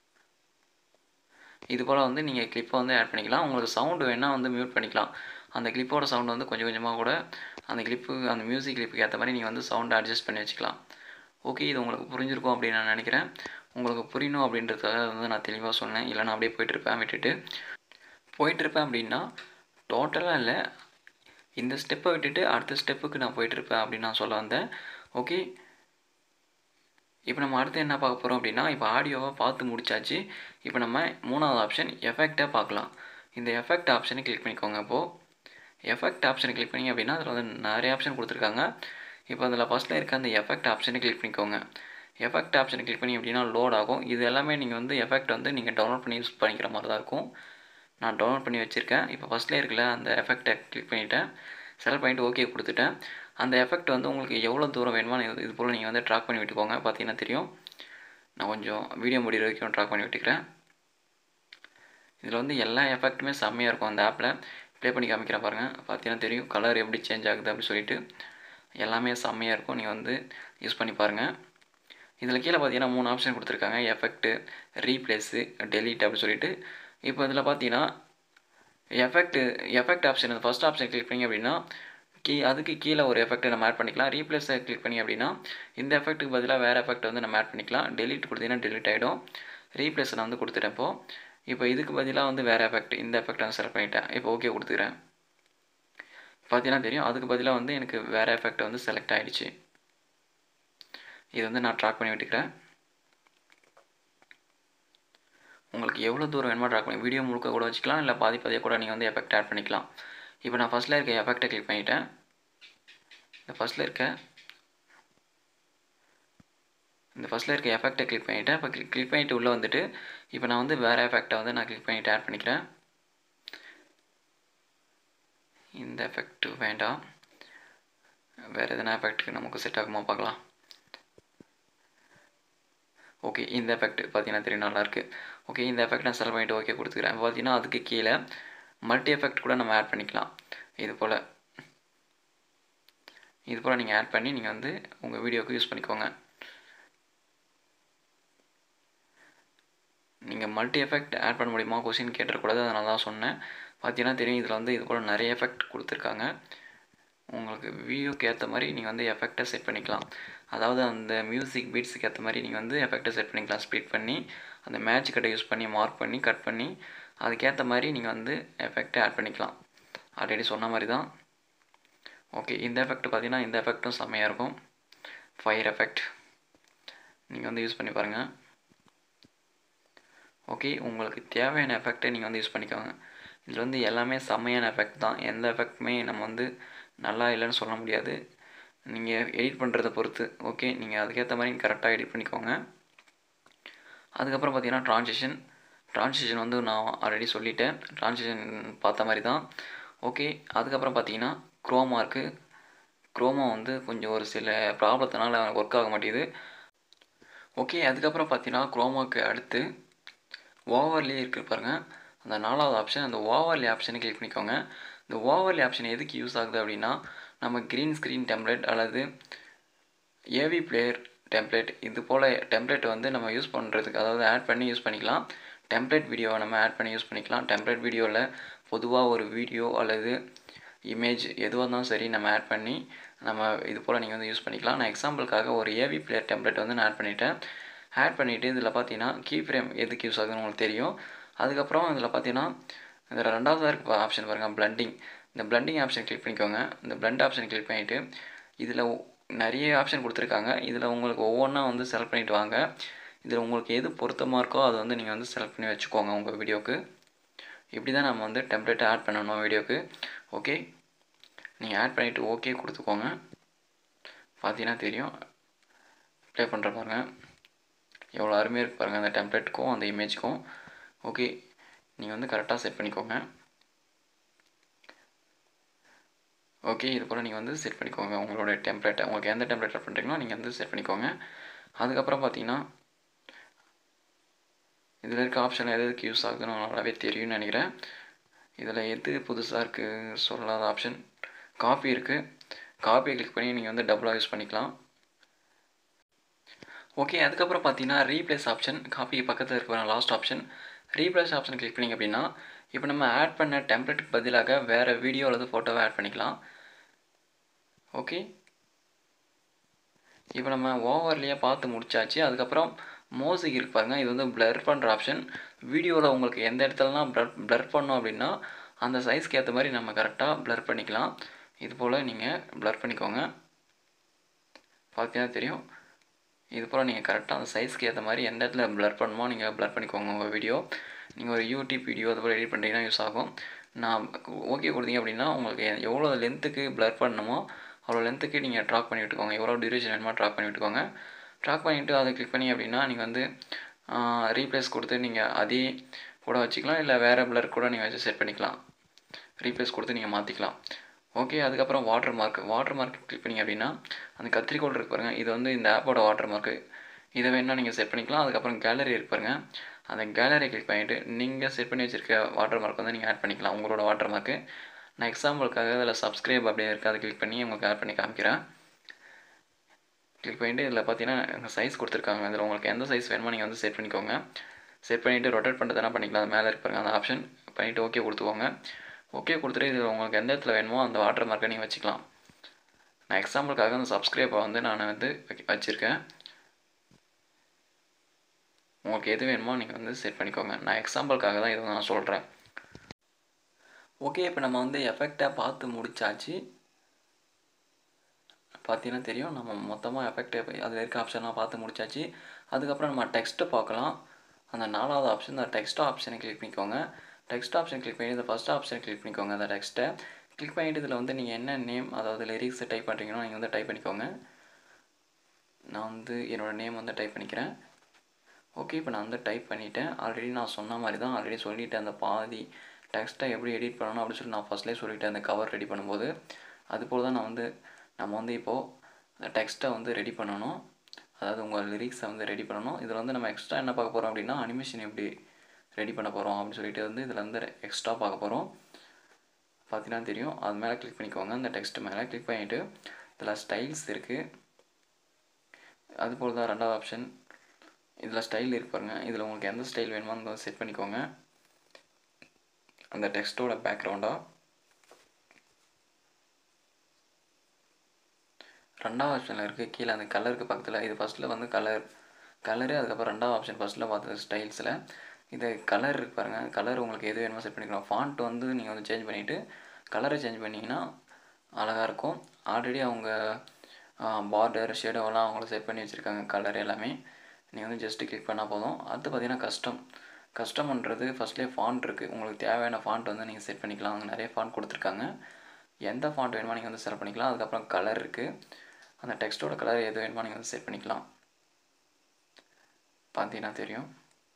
Speaker 2: இது போல் வந்து நீங்கள் கிளிப்பை வந்து ஆட் பண்ணிக்கலாம் உங்களுக்கு சவுண்டு வேணால் வந்து மியூட் பண்ணிக்கலாம் அந்த கிளிப்போட சவுண்ட் வந்து கொஞ்சம் கொஞ்சமாக கூட அந்த கிளிப்பு அந்த மியூசிக் கிளிப்புக்கு ஏற்ற மாதிரி நீங்கள் வந்து சவுண்டை அட்ஜஸ்ட் பண்ணி வச்சுக்கலாம் ஓகே இது உங்களுக்கு புரிஞ்சிருக்கும் அப்படின்னு நான் நினைக்கிறேன் உங்களுக்கு புரியணும் அப்படின்றதுக்காக வந்து நான் தெளிவாக சொன்னேன் இல்லைனா அப்படியே போயிட்டுருப்பேன் விட்டுட்டு போயிட்டுருப்பேன் அப்படின்னா டோட்டலாக இல்லை இந்த ஸ்டெப்பை விட்டுட்டு அடுத்த ஸ்டெப்புக்கு நான் போயிட்டுருப்பேன் அப்படின்னு நான் சொல்ல வந்தேன் ஓகே இப்போ நம்ம அடுத்து என்ன பார்க்க போகிறோம் அப்படின்னா இப்போ ஆடியோவை பார்த்து முடிச்சாச்சு இப்போ நம்ம மூணாவது ஆப்ஷன் எஃபெக்டை பார்க்கலாம் இந்த எஃபெக்ட் ஆப்ஷனை கிளிக் பண்ணிக்கோங்க இப்போது எஃபெக்ட் ஆப்ஷனை கிளிக் பண்ணிங்க அப்படின்னா அதில் வந்து நிறைய ஆப்ஷன் கொடுத்துருக்காங்க இப்போ அதில் ஃபஸ்ட்டில் இருக்க அந்த எஃபெக்ட் ஆப்ஷனை கிளிக் பண்ணிக்கோங்க எஃபெக்ட் ஆப்ஷனை கிளிக் பண்ணி அப்படின்னா லோட் ஆகும் இது எல்லாமே நீங்கள் வந்து எஃபெக்ட் வந்து நீங்கள் டவுன்லோட் பண்ணி யூஸ் பண்ணிக்கிற மாதிரி தான் இருக்கும் நான் டவுன்லோட் பண்ணி வச்சுருக்கேன் இப்போ ஃபஸ்ட்டில் இருக்கல அந்த எஃபெக்டை கிளிக் பண்ணிவிட்டேன் செலக்ட் பண்ணிவிட்டு ஓகே கொடுத்துட்டேன் அந்த எஃபெக்ட் வந்து உங்களுக்கு எவ்வளோ தூரம் வேணுமோ இது இது போல் நீங்கள் வந்து ட்ராக் பண்ணி விட்டுக்கோங்க பார்த்தீங்கன்னா தெரியும் நான் கொஞ்சம் வீடியோ முடிகிற வரைக்கும் ட்ராக் பண்ணி விட்டுக்கிறேன் இதில் வந்து எல்லா எஃபெக்ட்டுமே செம்மையாக இருக்கும் அந்த ஆப்பில் ப்ளே பண்ணி காமிக்கிறேன் பாருங்கள் பார்த்தீங்கன்னா தெரியும் கலர் எப்படி சேஞ்ச் ஆகுது அப்படின்னு சொல்லிட்டு எல்லாமே செம்மையாக இருக்கும் நீங்கள் வந்து யூஸ் பண்ணி பாருங்கள் இதில் கீழே பார்த்தீங்கன்னா மூணு ஆப்ஷன் கொடுத்துருக்காங்க எஃபெக்ட்டு ரீப்ளேஸு டெலீட் அப்படின்னு சொல்லிட்டு இப்போ இதில் பார்த்தீங்கன்னா effect effect option first option click பண்ணி அப்படின்னா கீ அதுக்கு கீழே ஒரு எஃபெக்ட்டை நம்ம ஆட் பண்ணிக்கலாம் ரீப்ளேஸை கிளிக் பண்ணி அப்படின்னா இந்த எஃபெக்ட்டுக்கு பதிலாக வேறு எஃபெக்ட் வந்து நம்ம ஆட் பண்ணிக்கலாம் டெலீட் கொடுத்தீங்கன்னா டெலீட் ஆகிடும் ரீப்ளேஸை நான் வந்து கொடுத்துட்டேன் இப்போ இப்போ இதுக்கு பதிலாக வந்து வேறு எஃபெக்ட் இந்த எஃபெக்ட் நான் செலக்ட் பண்ணிட்டேன் இப்போ ஓகே கொடுத்துக்கிறேன் பார்த்தீங்கன்னா தெரியும் அதுக்கு பதிலாக வந்து எனக்கு வேறு எஃபெக்ட் வந்து செலக்ட் ஆகிடுச்சு இது வந்து நான் ட்ராக் பண்ணி விட்டுக்கிறேன் உங்களுக்கு எவ்வளோ தூரம் வேணுமோ ட்ராக் பண்ணி வீடியோ முழுக்க கூட வச்சுக்கலாம் இல்லை பாதி பாதியாக கூட நீங்கள் வந்து எஃபெக்ட் ஆட் பண்ணிக்கலாம் இப்போ நான் ஃபஸ்ட்டில் இருக்க எஃபெக்டை கிளிக் பண்ணிட்டேன் இந்த ஃபஸ்ட்டில் இருக்க இந்த ஃபஸ்ட்டில் இருக்க எஃபெக்டை கிளிக் பண்ணிவிட்டேன் இப்போ கிளிக் கிளிக் பண்ணிவிட்டு உள்ளே வந்துட்டு இப்போ நான் வந்து வேறு எஃபெக்டை வந்து நான் கிளிக் பண்ணிவிட்டு ஆட் பண்ணிக்கிறேன் இந்த எஃபெக்ட் வேண்டாம் வேறு எதனா எஃபெக்ட்டுக்கு நமக்கு செட் ஆகுமா பார்க்கலாம் ஓகே இந்த எஃபெக்ட் பார்த்தீங்கன்னா தெரியும் நல்லாயிருக்கு ஓகே இந்த எஃபெக்ட் நான் செலக்ட் பண்ணிவிட்டு ஓகே கொடுத்துக்கிறேன் பார்த்தீங்கன்னா அதுக்கு கீழே மல்டி எஃபெக்ட் கூட நம்ம ஆட் பண்ணிக்கலாம் இது போல் இது போல் நீங்கள் ஆட் பண்ணி நீங்கள் வந்து உங்கள் வீடியோவுக்கு யூஸ் பண்ணிக்கோங்க நீங்கள் மல்டி எஃபெக்ட் ஆட் பண்ண முடியுமா கொஸ்டின் கேட்டுறக்கூடாது அதனால தான் சொன்னேன் பார்த்தீங்கன்னா தெரியும் இதில் வந்து இது போல் நிறைய எஃபெக்ட் கொடுத்துருக்காங்க உங்களுக்கு வீடியோக்கு ஏற்ற மாதிரி நீங்கள் வந்து எஃபெக்டை செட் பண்ணிக்கலாம் அதாவது அந்த மியூசிக் பீட்ஸுக்கு ஏற்ற மாதிரி நீங்கள் வந்து எஃபெக்டை செட் பண்ணிக்கலாம் ஸ்ப்ளிட் பண்ணி அந்த மேட்ச் கட்டை யூஸ் பண்ணி மார்க் பண்ணி கட் பண்ணி அதுக்கேற்ற மாதிரி நீங்கள் வந்து எஃபெக்டை ஆட் பண்ணிக்கலாம் ஆல்ரெடி சொன்ன மாதிரி தான் ஓகே இந்த எஃபெக்ட் பார்த்தீங்கன்னா இந்த எஃபெக்ட்டும் செம்மையாக இருக்கும் ஃபயர் எஃபெக்ட் நீங்கள் வந்து யூஸ் பண்ணி பாருங்கள் ஓகே உங்களுக்கு தேவையான எஃபெக்டை நீங்கள் வந்து யூஸ் பண்ணிக்கோங்க இதில் வந்து எல்லாமே செம்மையான எஃபெக்ட் தான் எந்த எஃபெக்ட்டுமே நம்ம வந்து நல்லா இல்லைன்னு சொல்ல முடியாது நீங்கள் எடிட் பண்ணுறதை பொறுத்து ஓகே நீங்கள் அதுக்கேற்ற மாதிரி கரெக்டாக எடிட் பண்ணிக்கோங்க அதுக்கப்புறம் பார்த்தீங்கன்னா ட்ரான்சிஷன் ட்ரான்சிஷன் வந்து நான் ஆல்ரெடி சொல்லிட்டேன் ட்ரான்சிஷன் பார்த்த மாதிரி தான் ஓகே அதுக்கப்புறம் பார்த்தீங்கன்னா குரோமா இருக்குது குரோமா வந்து கொஞ்சம் ஒரு சில ப்ராப்ளத்தினால ஒர்க் ஆக மாட்டேங்குது ஓகே அதுக்கப்புறம் பார்த்தீங்கன்னா குரோமாவுக்கு அடுத்து ஓவர்லே இருக்குது பாருங்கள் அந்த நாலாவது ஆப்ஷன் அந்த ஓவர்லே ஆப்ஷனை கிளிக் பண்ணிக்கோங்க இந்த ஓவர்லே ஆப்ஷன் எதுக்கு யூஸ் ஆகுது அப்படின்னா நம்ம க்ரீன் ஸ்க்ரீன் டெம்ப்ளேட் அல்லது ஏவி பிளேயர் டெம்ப்ளேட் இது போல் டெம்ப்ளேட் வந்து நம்ம யூஸ் பண்ணுறதுக்கு அதாவது ஆட் பண்ணி யூஸ் பண்ணிக்கலாம் டெம்ப்ளேட் வீடியோவை நம்ம ஆட் பண்ணி யூஸ் பண்ணிக்கலாம் டெம்ப்ளேட் வீடியோவில் பொதுவாக ஒரு வீடியோ அல்லது இமேஜ் எதுவாக இருந்தாலும் சரி நம்ம ஆட் பண்ணி நம்ம இது போல் நீங்கள் வந்து யூஸ் பண்ணிக்கலாம் நான் எக்ஸாம்பிளுக்காக ஒரு ஏவி பிளேயர் டெம்ப்ளேட் வந்து நான் ஆட் பண்ணிட்டேன் ஆட் பண்ணிவிட்டு இதில் பார்த்தீங்கன்னா கீ ஃப்ரேம் எதுக்கு யூஸ் ஆகுதுன்னு உங்களுக்கு தெரியும் அதுக்கப்புறம் இதில் பார்த்தீங்கன்னா இதில் ரெண்டாவதாக இருக்க ஆப்ஷன் பாருங்கள் பிளண்டிங் இந்த பிளண்டிங் ஆப்ஷன் கிளிக் பண்ணிக்கோங்க இந்த பிளண்ட் ஆப்ஷன் கிளிக் பண்ணிவிட்டு இதில் நிறைய ஆப்ஷன் கொடுத்துருக்காங்க இதில் உங்களுக்கு ஒவ்வொன்றா வந்து செலக்ட் பண்ணிவிட்டு வாங்க இதில் உங்களுக்கு எது பொருத்தமாக இருக்கோ அதை வந்து நீங்கள் வந்து செலக்ட் பண்ணி வச்சுக்கோங்க உங்கள் வீடியோக்கு இப்படி தான் நம்ம வந்து டெம்ப்ளேட்டை ஆட் பண்ணணும் வீடியோக்கு ஓகே நீங்கள் ஆட் பண்ணிவிட்டு ஓகே கொடுத்துக்கோங்க பார்த்தீங்கன்னா தெரியும் ப்ளே பண்ணுற பாருங்க எவ்வளோ அருமையாக இருக்கு பாருங்கள் அந்த டெம்ப்ளேட்டுக்கும் அந்த இமேஜுக்கும் ஓகே நீங்கள் வந்து கரெக்டாக செட் பண்ணிக்கோங்க ஓகே இது போல் நீங்கள் வந்து செட் பண்ணிக்கோங்க உங்களோட டெம்ப்ளேட்டை உங்களுக்கு எந்த டெம்ப்ளேட் பண்ணுறீங்களோ நீங்கள் வந்து செட் பண்ணிக்கோங்க அதுக்கப்புறம் பார்த்தீங்கன்னா இதில் இருக்க ஆப்ஷன் எது எதுக்கு யூஸ் ஆகுதுன்னு நல்லாவே தெரியும்னு நினைக்கிறேன் இதில் எது புதுசாக இருக்குது சொல்லாத ஆப்ஷன் காப்பி இருக்குது காப்பியை கிளிக் பண்ணி நீங்கள் வந்து டபுளாக யூஸ் பண்ணிக்கலாம் ஓகே அதுக்கப்புறம் பார்த்தீங்கன்னா ரீப்ளேஸ் ஆப்ஷன் காப்பிக்கு பக்கத்தில் இருக்கிற last option replace option click பண்ணிங்க அப்படின்னா இப்போ நம்ம ஆட் பண்ண டெம்ப்ளேட்டுக்கு பதிலாக வேறு வீடியோ அல்லது ஃபோட்டோவை ஆட் பண்ணிக்கலாம் ஓகே இப்போ நம்ம ஓவர்லேயே பார்த்து முடிச்சாச்சு அதுக்கப்புறம் மோசிக் இருக்கு பாருங்க இது வந்து பிளர் பண்ணுற ஆப்ஷன் வீடியோவில் உங்களுக்கு எந்த இடத்துலலாம் பிளர் பிளர் பண்ணோம் அப்படின்னா அந்த சைஸ்க்கு ஏற்ற மாதிரி நம்ம கரெக்டாக பிளர் பண்ணிக்கலாம் இது போல் நீங்கள் பிளர் பண்ணிக்கோங்க பார்த்தீங்கன்னா தெரியும் இது போல் நீங்கள் கரெக்டாக அந்த சைஸ்க்கு ஏற்ற மாதிரி எந்த இடத்துல பிளர் பண்ணுமோ நீங்கள் பிளர் பண்ணிக்கோங்க உங்கள் வீடியோ நீங்கள் ஒரு யூடியூப் வீடியோ அது போல் எடிட் பண்ணுறீங்கன்னா யூஸ் ஆகும் நான் ஓகே கொடுத்தீங்க அப்படின்னா உங்களுக்கு எவ்வளோ லென்த்துக்கு பிளர் பண்ணணுமோ அவ்வளோ லென்த்துக்கு நீங்கள் ட்ராக் பண்ணி விட்டுக்கோங்க எவ்வளோ டியூரேஷன் வேணுமோ ட்ராக் பண்ணி விட்டுக்கோங்க ட்ராக் பண்ணிவிட்டு அதை கிளிக் பண்ணி அப்படின்னா நீங்கள் வந்து ரீப்ளேஸ் கொடுத்து நீங்கள் அதே கூட வச்சுக்கலாம் இல்லை வேறு பிளர் கூட நீங்கள் வச்சு செட் பண்ணிக்கலாம் ரீப்ளேஸ் கொடுத்து நீங்கள் மாற்றிக்கலாம் ஓகே அதுக்கப்புறம் watermark watermark click பண்ணிங்க அப்படின்னா அந்த கத்திரிக்கோள் இருக்கு பாருங்கள் இது வந்து இந்த ஆப்போட வாட்டர் மார்க்கு இதை வேணால் நீங்கள் செட் பண்ணிக்கலாம் அதுக்கப்புறம் கேலரி இருக்கு பாருங்க அந்த கேலரி கிளிக் பண்ணிவிட்டு நீங்கள் செட் பண்ணி வச்சுருக்க வாட்டர் மார்க் வந்து நீங்கள் ஆட் பண்ணிக்கலாம் உங்களோட வாட்டர் மார்க்கு நான் எக்ஸாம்பிளுக்காக அதில் சப்ஸ்கிரைப் அப்படியே இருக்குது அதை கிளிக் பண்ணி உங்களுக்கு ஆட் பண்ணி காமிக்கிறேன் கிளிக் பண்ணிவிட்டு இதில் பார்த்தீங்கன்னா சைஸ் கொடுத்துருக்காங்க இதில் உங்களுக்கு எந்த சைஸ் வேணுமோ நீங்கள் வந்து செட் பண்ணிக்கோங்க செட் பண்ணிவிட்டு ரொட்டேட் பண்ணுறதுனா பண்ணிக்கலாம் அது மேலே இருப்பாங்க அந்த ஆப்ஷன் பண்ணிவிட்டு ஓகே கொடுத்துக்கோங்க ஓகே கொடுத்துட்டு இதில் உங்களுக்கு எந்த இடத்துல வேணுமோ அந்த வாட்டர் மார்க்கை நீங்கள் வச்சுக்கலாம் நான் எக்ஸாம்பிளுக்காக அந்த சப்ஸ்கிரைபை வந்து நான் வந்து வச்சுருக்கேன் உங்களுக்கு எது வேணுமோ நீங்கள் வந்து செட் பண்ணிக்கோங்க நான் எக்ஸாம்பிளுக்காக தான் இதை நான் சொல்கிறேன் ஓகே இப்போ நம்ம வந்து எஃபெக்டாக பார்த்து முடிச்சாச்சு பார்த்தீங்கன்னா தெரியும் நம்ம மொத்தமாக எஃபெக்ட் அதில் இருக்க ஆப்ஷன்லாம் பார்த்து முடிச்சாச்சு அதுக்கப்புறம் நம்ம டெக்ஸ்ட்டு பார்க்கலாம் அந்த நாலாவது ஆப்ஷன் இந்த டெக்ஸ்ட் ஆப்ஷனை கிளிக் பண்ணிக்கோங்க டெக்ஸ்ட் ஆப்ஷன் கிளிக் பண்ணி இந்த ஃபஸ்ட் ஆப்ஷன் கிளிக் பண்ணிக்கோங்க அந்த டெக்ஸ்ட்டை கிளிக் பண்ணிவிட்டு இதில் வந்து நீங்கள் என்ன நேம் அதாவது லிரிக்ஸை டைப் பண்ணுறீங்களோ நீங்கள் வந்து டைப் பண்ணிக்கோங்க நான் வந்து என்னோடய நேம் வந்து டைப் பண்ணிக்கிறேன் ஓகே இப்போ நான் வந்து டைப் பண்ணிவிட்டேன் ஆல்ரெடி நான் சொன்ன மாதிரி தான் ஆல்ரெடி சொல்லிவிட்டேன் அந்த பாதி டெக்ஸ்ட்டை எப்படி எடிட் பண்ணணும் அப்படின்னு சொல்லி நான் ஃபஸ்ட்லேயே சொல்லிவிட்டேன் அந்த கவர் ரெடி பண்ணும்போது அதுபோல் தான் நான் வந்து நம்ம வந்து இப்போது அந்த டெக்ஸ்ட்டை வந்து ரெடி பண்ணணும் அதாவது உங்கள் லிரிக்ஸை வந்து ரெடி பண்ணணும் இதில் வந்து நம்ம எக்ஸ்ட்ரா என்ன பார்க்க போகிறோம் அப்படின்னா அனிமேஷன் எப்படி ரெடி பண்ண போகிறோம் அப்படின்னு சொல்லிட்டு வந்து இதில் வந்து எக்ஸ்ட்ரா பார்க்க போகிறோம் பார்த்தீங்கன்னா தெரியும் அது மேலே கிளிக் பண்ணிக்கோங்க அந்த டெக்ஸ்ட் மேலே கிளிக் பண்ணிவிட்டு இதில் ஸ்டைல்ஸ் இருக்குது அதுபோல் தான் ரெண்டாவது ஆப்ஷன் இதில் ஸ்டைல் இருக்கு பாருங்க இதில் உங்களுக்கு எந்த ஸ்டைல் வேணுமோ அந்த செட் பண்ணிக்கோங்க அந்த டெக்ஸ்ட்டோட பேக்ரவுண்டாக ரெண்டாவது ஆப்ஷனில் இருக்குது கீழே அந்த கலருக்கு பக்கத்தில் இது ஃபஸ்ட்டில் வந்து கலர் கலரு அதுக்கப்புறம் ரெண்டாவது ஆப்ஷன் ஃபஸ்ட்டில் பார்த்தது ஸ்டைல்ஸில் இது கலர் இருக்கு பாருங்கள் கலர் உங்களுக்கு எது வேணுமோ செட் பண்ணிக்கலாம் ஃபாண்ட் வந்து நீங்கள் வந்து சேஞ்ச் பண்ணிவிட்டு கலரை சேஞ்ச் பண்ணிங்கன்னா அழகாக இருக்கும் ஆல்ரெடி அவங்க பார்டர் ஷேடோவெல்லாம் அவங்கள செட் பண்ணி வச்சுருக்காங்க கலர் எல்லாமே நீங்கள் வந்து ஜஸ்ட்டு கிளிக் பண்ணால் போதும் அடுத்து பார்த்தீங்கன்னா கஸ்டம் கஸ்டம்ன்றது ஃபஸ்ட்லேயே ஃபாண்ட் இருக்குது உங்களுக்கு தேவையான ஃபாண்ட் வந்து நீங்கள் செட் பண்ணிக்கலாம் அங்கே நிறைய ஃபாண்ட் கொடுத்துருக்காங்க எந்த ஃபாண்ட் வேணுமோ நீங்கள் வந்து செலக்ட் பண்ணிக்கலாம் அதுக்கப்புறம் கலர் இருக்குது அந்த டெக்ஸ்ட்டோட கலர் எது வேணுமோ நீங்கள் வந்து செட் பண்ணிக்கலாம் பார்த்தீங்கன்னா தெரியும்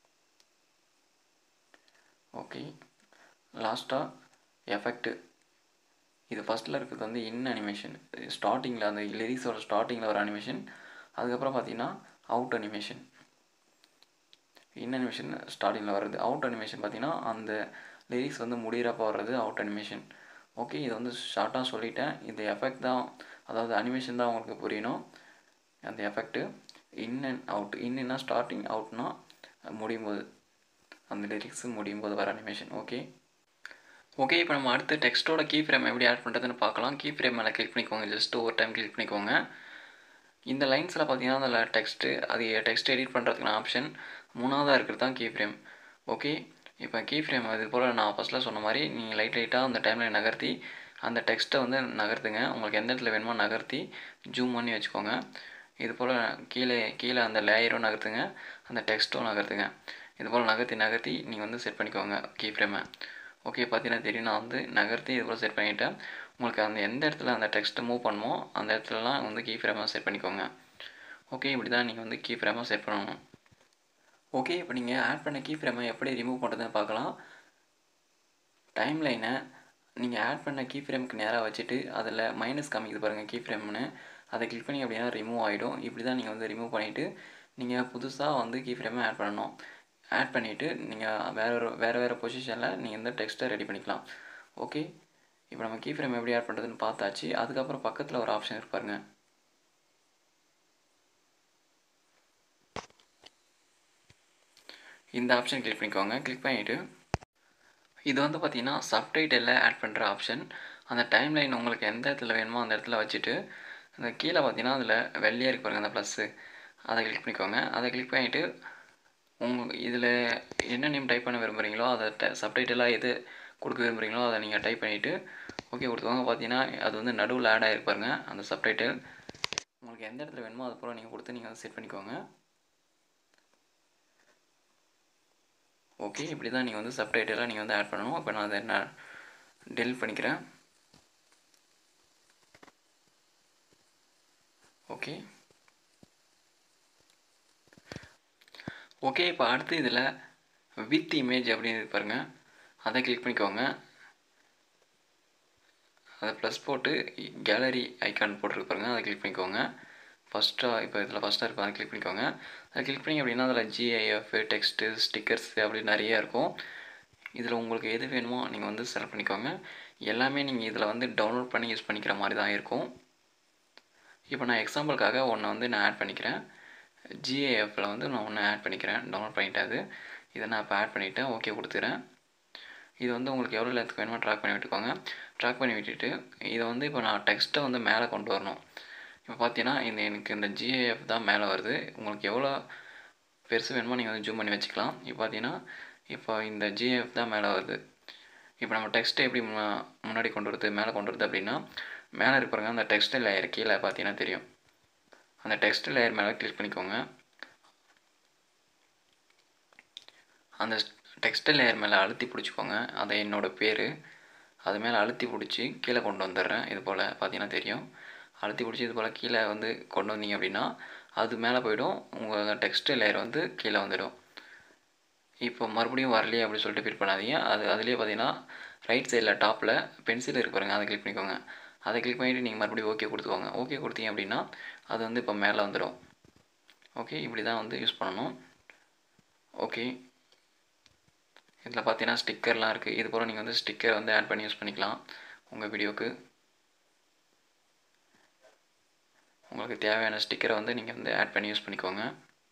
Speaker 2: ஓகே லாஸ்ட்டாக எஃபெக்ட்டு இது ஃபஸ்ட்டில் இருக்கிறது வந்து இன் அனிமேஷன் ஸ்டார்டிங்கில் அந்த லிரிக்ஸோட ஸ்டார்டிங்கில் ஒரு அனிமேஷன் அதுக்கப்புறம் பார்த்தீங்கன்னா அவுட் அனிமேஷன் இன் அனிமேஷன் ஸ்டார்டிங்கில் வர்றது அவுட் அனிமேஷன் பார்த்தீங்கன்னா அந்த லிரிக்ஸ் வந்து முடிகிறப்ப வர்றது அவுட் அனிமேஷன் ஓகே இது வந்து ஷார்ட்டாக சொல்லிட்டேன் இந்த எஃபெக்ட் தான் அதாவது அனிமேஷன் தான் உங்களுக்கு புரியணும் அந்த எஃபெக்ட்டு இன் அண்ட் அவுட் இன்னுன்னா ஸ்டார்டிங் அவுட்னா முடியும் போது அந்த லிரிக்ஸ் முடியும் போது வர அனிமேஷன் ஓகே ஓகே இப்போ நம்ம அடுத்து டெக்ஸ்ட்டோட கீ ஃப்ரேம் எப்படி ஆட் பண்ணுறதுன்னு பார்க்கலாம் கீ ஃப்ரேம் மேலே கிளிக் பண்ணிக்கோங்க ஜஸ்ட் ஒரு டைம் கிளிக் பண்ணிக்கோங்க இந்த லைன்ஸில் பார்த்தீங்கன்னா அதில் டெக்ஸ்ட்டு அது டெக்ஸ்ட் எடிட் பண்ணுறதுக்கான ஆப்ஷன் மூணாவதாக இருக்கிறது தான் கீ ஃப்ரேம் ஓகே இப்போ கீ ஃப்ரேம் இது போல் நான் ஃபஸ்ட்டில் சொன்ன மாதிரி நீங்கள் லைட் லைட்டாக அந்த டைமில் நகர்த்தி அந்த டெக்ஸ்ட்டை வந்து நகர்த்துங்க உங்களுக்கு எந்த இடத்துல வேணுமோ நகர்த்தி ஜூம் பண்ணி வச்சுக்கோங்க இது போல் கீழே கீழே அந்த லேயரும் நகர்த்துங்க அந்த டெக்ஸ்ட்டும் நகர்த்துங்க இது போல் நகர்த்தி நகர்த்தி நீங்கள் வந்து செட் பண்ணிக்கோங்க கீ ஃப்ரேமை ஓகே பார்த்தீங்கன்னா தெரியும் நான் வந்து நகர்த்தி இது போல் செட் பண்ணிவிட்டேன் உங்களுக்கு அந்த எந்த இடத்துல அந்த டெக்ஸ்ட்டை மூவ் பண்ணுமோ அந்த இடத்துலலாம் வந்து கீ ஃப்ரேமாக செட் பண்ணிக்கோங்க ஓகே இப்படி தான் நீங்கள் வந்து கீ ஃப்ரேமாக செட் பண்ணணும் ஓகே இப்போ நீங்கள் ஆட் பண்ண கீ ஃப்ரேமை எப்படி ரிமூவ் பண்ணுறதுன்னு பார்க்கலாம் டைம் லைனை நீங்கள் ஆட் பண்ண கீ ஃப்ரேமுக்கு நேராக வச்சுட்டு அதில் மைனஸ் காமிக்குது பாருங்கள் கீ ஃப்ரேம்னு அதை கிளிக் பண்ணி அப்படின்னா ரிமூவ் ஆகிடும் இப்படி தான் நீங்கள் வந்து ரிமூவ் பண்ணிவிட்டு நீங்கள் புதுசாக வந்து கீ ஃப்ரேமை ஆட் பண்ணணும் ஆட் பண்ணிவிட்டு நீங்கள் வேறு ஒரு வேறு வேறு பொசிஷனில் நீங்கள் இந்த டெக்ஸ்ட்டை ரெடி பண்ணிக்கலாம் ஓகே இப்போ நம்ம கீ ஃப்ரேம் எப்படி ஆட் பண்ணுறதுன்னு பார்த்தாச்சு அதுக்கப்புறம் பக்கத்தில் ஒரு ஆப்ஷன் இருப்பாருங்க இந்த ஆப்ஷன் கிளிக் பண்ணிக்கோங்க கிளிக் பண்ணிவிட்டு இது வந்து பார்த்தீங்கன்னா சப்டைட்டிலில் ஆட் பண்ணுற ஆப்ஷன் அந்த டைம் லைன் உங்களுக்கு எந்த இடத்துல வேணுமோ அந்த இடத்துல வச்சுட்டு அந்த கீழே பார்த்தீங்கன்னா அதில் வெள்ளையாக இருக்கு பாருங்கள் அந்த ப்ளஸ்ஸு அதை கிளிக் பண்ணிக்கோங்க அதை கிளிக் பண்ணிவிட்டு உங்கள் இதில் என்ன நேம் டைப் பண்ண விரும்புகிறீங்களோ அதை ட சப்டைட்டிலாக எது கொடுக்க விரும்புகிறீங்களோ அதை நீங்கள் டைப் பண்ணிவிட்டு ஓகே கொடுத்துக்கோங்க பார்த்தீங்கன்னா அது வந்து நடுவில் ஆட் ஆகிருப்பாருங்க அந்த சப்டைட்டில் உங்களுக்கு எந்த இடத்துல வேணுமோ அது போல் நீங்கள் கொடுத்து நீங்கள் வந்து செட் பண்ணிக்கோங்க ஓகே இப்படி தான் நீங்கள் வந்து சப்டைட்டிலாக நீங்கள் வந்து ஆட் பண்ணணும் இப்போ நான் அதை நான் டெலிட் பண்ணிக்கிறேன் ஓகே ஓகே இப்போ அடுத்து இதில் வித் இமேஜ் அப்படின்னு இருக்கு பாருங்க அதை கிளிக் பண்ணிக்கோங்க அதை ப்ளஸ் போட்டு கேலரி ஐக்கான் போட்டிருக்கு பாருங்க அதை கிளிக் பண்ணிக்கோங்க ஃபஸ்ட்டாக இப்போ இதில் ஃபஸ்ட்டாக இருக்கும் அதை கிளிக் பண்ணிக்கோங்க அதை கிளிக் பண்ணி அப்படின்னா அதில் ஜிஐஎஃப் டெக்ஸ்ட்டு ஸ்டிக்கர்ஸ் அப்படி நிறைய இருக்கும் இதில் உங்களுக்கு எது வேணுமோ நீங்கள் வந்து செலக்ட் பண்ணிக்கோங்க எல்லாமே நீங்கள் இதில் வந்து டவுன்லோட் பண்ணி யூஸ் பண்ணிக்கிற மாதிரி தான் இருக்கும் இப்போ நான் எக்ஸாம்பிளுக்காக ஒன்று வந்து நான் ஆட் பண்ணிக்கிறேன் ஜிஏஎஃப்பில் வந்து நான் ஒன்று ஆட் பண்ணிக்கிறேன் டவுன்லோட் பண்ணிட்டேன் அது இதை நான் இப்போ ஆட் பண்ணிவிட்டேன் ஓகே கொடுத்துறேன் இது வந்து உங்களுக்கு எவ்வளோ லென்த்துக்கு வேணுமோ ட்ராக் பண்ணி விட்டுக்கோங்க ட்ராக் பண்ணி விட்டுட்டு இதை வந்து இப்போ நான் டெக்ஸ்ட்டை வந்து மேலே கொண்டு வரணும் இப்போ பார்த்தீங்கன்னா இந்த எனக்கு இந்த ஜிஏஎஃப் தான் மேலே வருது உங்களுக்கு எவ்வளோ பெருசு வேணுமோ நீங்கள் வந்து ஜூம் பண்ணி வச்சுக்கலாம் இப்போ பார்த்தீங்கன்னா இப்போ இந்த ஜிஏஎஃப் தான் மேலே வருது இப்போ நம்ம டெக்ஸ்ட்டை எப்படி மு- முன்னாடி கொண்டு வரது மேலே கொண்டு வரது அப்படின்னா மேலே இருப்பாருங்க அந்த டெக்ஸ்ட் லேயர் கீழே பார்த்தீங்கன்னா தெரியும் அந்த டெக்ஸ்ட் லேயர் மேலே கிளிக் பண்ணிக்கோங்க அந்த டெக்ஸ்ட் லேயர் மேலே அழுத்தி பிடிச்சிக்கோங்க அதை என்னோடய பேர் அது மேலே அழுத்தி பிடிச்சி கீழே கொண்டு வந்துடுறேன் இது போல் பார்த்தீங்கன்னா தெரியும் அழுத்தி பிடிச்சி இது போல் கீழே வந்து கொண்டு வந்தீங்க அப்படின்னா அது மேலே போயிடும் உங்கள் டெக்ஸ்ட் லேயர் வந்து கீழே வந்துடும் இப்போ மறுபடியும் வரலையே அப்படின்னு சொல்லிட்டு ஃபீல் பண்ணாதீங்க அது அதுலேயே பார்த்தீங்கன்னா ரைட் சைடில் டாப்பில் பென்சில் இருக்கு பாருங்க அதை கிளிக் பண்ணிக்கோங்க அதை கிளிக் பண்ணிவிட்டு நீங்கள் மறுபடியும் ஓகே கொடுத்துக்கோங்க ஓகே கொடுத்தீங்க அப்படின்னா அது வந்து இப்போ மேலே வந்துடும் ஓகே இப்படி தான் வந்து யூஸ் பண்ணணும் ஓகே இதில் பார்த்தீங்கன்னா ஸ்டிக்கர்லாம் இருக்குது இது போல் நீங்கள் வந்து ஸ்டிக்கர் வந்து ஆட் பண்ணி யூஸ் பண்ணிக்கலாம் உங்கள் வீடியோக்கு உங்களுக்கு தேவையான ஸ்டிக்கரை வந்து நீங்கள் வந்து ஆட் பண்ணி யூஸ் பண்ணிக்கோங்க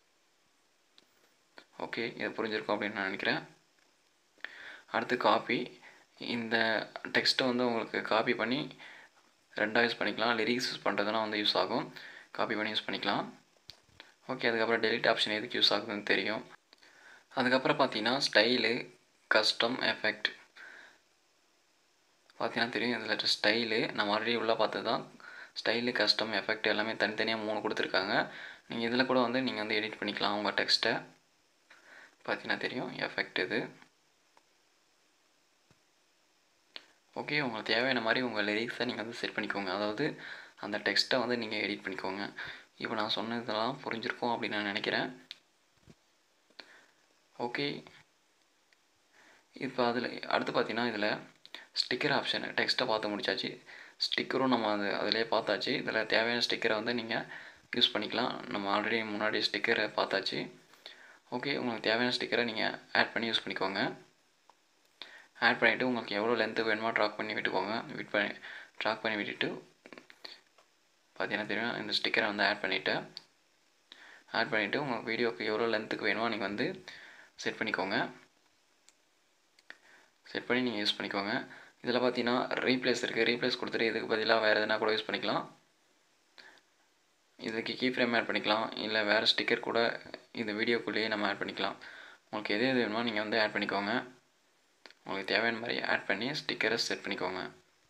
Speaker 2: ஓகே இது புரிஞ்சிருக்கும் அப்படின்னு நான் நினைக்கிறேன் அடுத்து காப்பி இந்த டெக்ஸ்ட்டை வந்து உங்களுக்கு காப்பி பண்ணி ரெண்டாக யூஸ் பண்ணிக்கலாம் லிரிக்ஸ் யூஸ் பண்ணுறதுனா வந்து யூஸ் ஆகும் காப்பி பண்ணி யூஸ் பண்ணிக்கலாம் ஓகே அதுக்கப்புறம் டெலிட் ஆப்ஷன் எதுக்கு யூஸ் ஆகுதுன்னு தெரியும் அதுக்கப்புறம் பார்த்தீங்கன்னா ஸ்டைலு கஸ்டம் எஃபெக்ட் பார்த்தீங்கன்னா தெரியும் இதில் ஸ்டைலு நம்ம ஆல்ரெடி உள்ளே பார்த்தது தான் ஸ்டைலு கஸ்டம் எஃபெக்ட் எல்லாமே தனித்தனியாக மூணு கொடுத்துருக்காங்க நீங்கள் இதில் கூட வந்து நீங்கள் வந்து எடிட் பண்ணிக்கலாம் உங்கள் டெக்ஸ்ட்டை பார்த்தீங்கன்னா தெரியும் எஃபெக்ட் இது ஓகே உங்களுக்கு தேவையான மாதிரி உங்கள் லிரிக்ஸை நீங்கள் வந்து செட் பண்ணிக்கோங்க அதாவது அந்த டெக்ஸ்ட்டை வந்து நீங்கள் எடிட் பண்ணிக்கோங்க இப்போ நான் சொன்னதெல்லாம் புரிஞ்சிருக்கும் அப்படின்னு நான் நினைக்கிறேன் ஓகே இப்போ அதில் அடுத்து பார்த்தீங்கன்னா இதில் ஸ்டிக்கர் ஆப்ஷன் டெக்ஸ்ட்டை பார்த்து முடிச்சாச்சு ஸ்டிக்கரும் நம்ம அது அதிலே பார்த்தாச்சு இதில் தேவையான ஸ்டிக்கரை வந்து நீங்கள் யூஸ் பண்ணிக்கலாம் நம்ம ஆல்ரெடி முன்னாடி ஸ்டிக்கரை பார்த்தாச்சு ஓகே உங்களுக்கு தேவையான ஸ்டிக்கரை நீங்கள் ஆட் பண்ணி யூஸ் பண்ணிக்கோங்க ஆட் பண்ணிவிட்டு உங்களுக்கு எவ்வளோ லென்த்து வேணுமோ ட்ராக் பண்ணி விட்டுக்கோங்க விட் பண்ணி ட்ராக் பண்ணி விட்டுட்டு பார்த்தீங்கன்னா தெரியும் இந்த ஸ்டிக்கரை வந்து ஆட் பண்ணிவிட்டேன் ஆட் பண்ணிவிட்டு உங்கள் வீடியோக்கு எவ்வளோ லென்த்துக்கு வேணுமோ நீங்கள் வந்து செட் பண்ணிக்கோங்க செட் பண்ணி நீங்கள் யூஸ் பண்ணிக்கோங்க இதில் பார்த்தீங்கன்னா ரீப்ளேஸ் இருக்குது ரீப்ளேஸ் கொடுத்துட்டு இதுக்கு பதிலாக வேறு எதுனா கூட யூஸ் பண்ணிக்கலாம் இதுக்கு கீ ஃப்ரேம் ஆட் பண்ணிக்கலாம் இல்லை வேறு ஸ்டிக்கர் கூட இந்த வீடியோக்குள்ளேயே நம்ம ஆட் பண்ணிக்கலாம் உங்களுக்கு எது எது வேணுமோ நீங்கள் வந்து ஆட் பண்ணிக்கோங்க உங்களுக்கு தேவையான மாதிரி ஆட் பண்ணி ஸ்டிக்கரை செட் பண்ணிக்கோங்க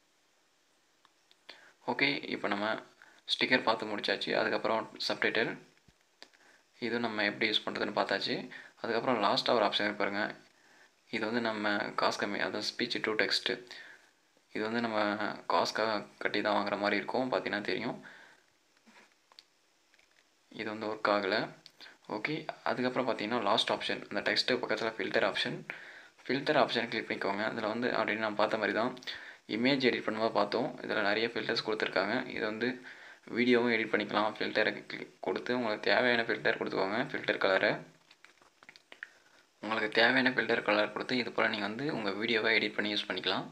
Speaker 2: ஓகே இப்போ நம்ம ஸ்டிக்கர் பார்த்து முடிச்சாச்சு அதுக்கப்புறம் சப்டைட்டில் இது நம்ம எப்படி யூஸ் பண்ணுறதுன்னு பார்த்தாச்சு அதுக்கப்புறம் லாஸ்ட்டாக ஒரு ஆப்ஷன் இருக்கு பாருங்கள் இது வந்து நம்ம காசு கம்மி அதாவது ஸ்பீச் டு டெக்ஸ்ட்டு இது வந்து நம்ம காசுக்காக கட்டி தான் வாங்குற மாதிரி இருக்கும் பார்த்தீங்கன்னா தெரியும் இது வந்து ஒர்க் ஆகலை ஓகே அதுக்கப்புறம் பார்த்தீங்கன்னா லாஸ்ட் ஆப்ஷன் அந்த டெக்ஸ்ட்டு பக்கத்தில் filter option filter option click பண்ணிக்கோங்க இதில் வந்து அப்படின்னு நான் பார்த்த மாதிரி தான் இமேஜ் எடிட் பண்ணும்போது பார்த்தோம் இதில் நிறைய ஃபில்டர்ஸ் கொடுத்துருக்காங்க இது வந்து வீடியோவும் எடிட் பண்ணிக்கலாம் ஃபில்டரை கிளிக் கொடுத்து உங்களுக்கு தேவையான ஃபில்டர் கொடுத்துக்கோங்க ஃபில்டர் கலரை உங்களுக்கு தேவையான ஃபில்டர் கலர் கொடுத்து இது போல் நீங்கள் வந்து உங்கள் வீடியோவை எடிட் பண்ணி யூஸ் பண்ணிக்கலாம்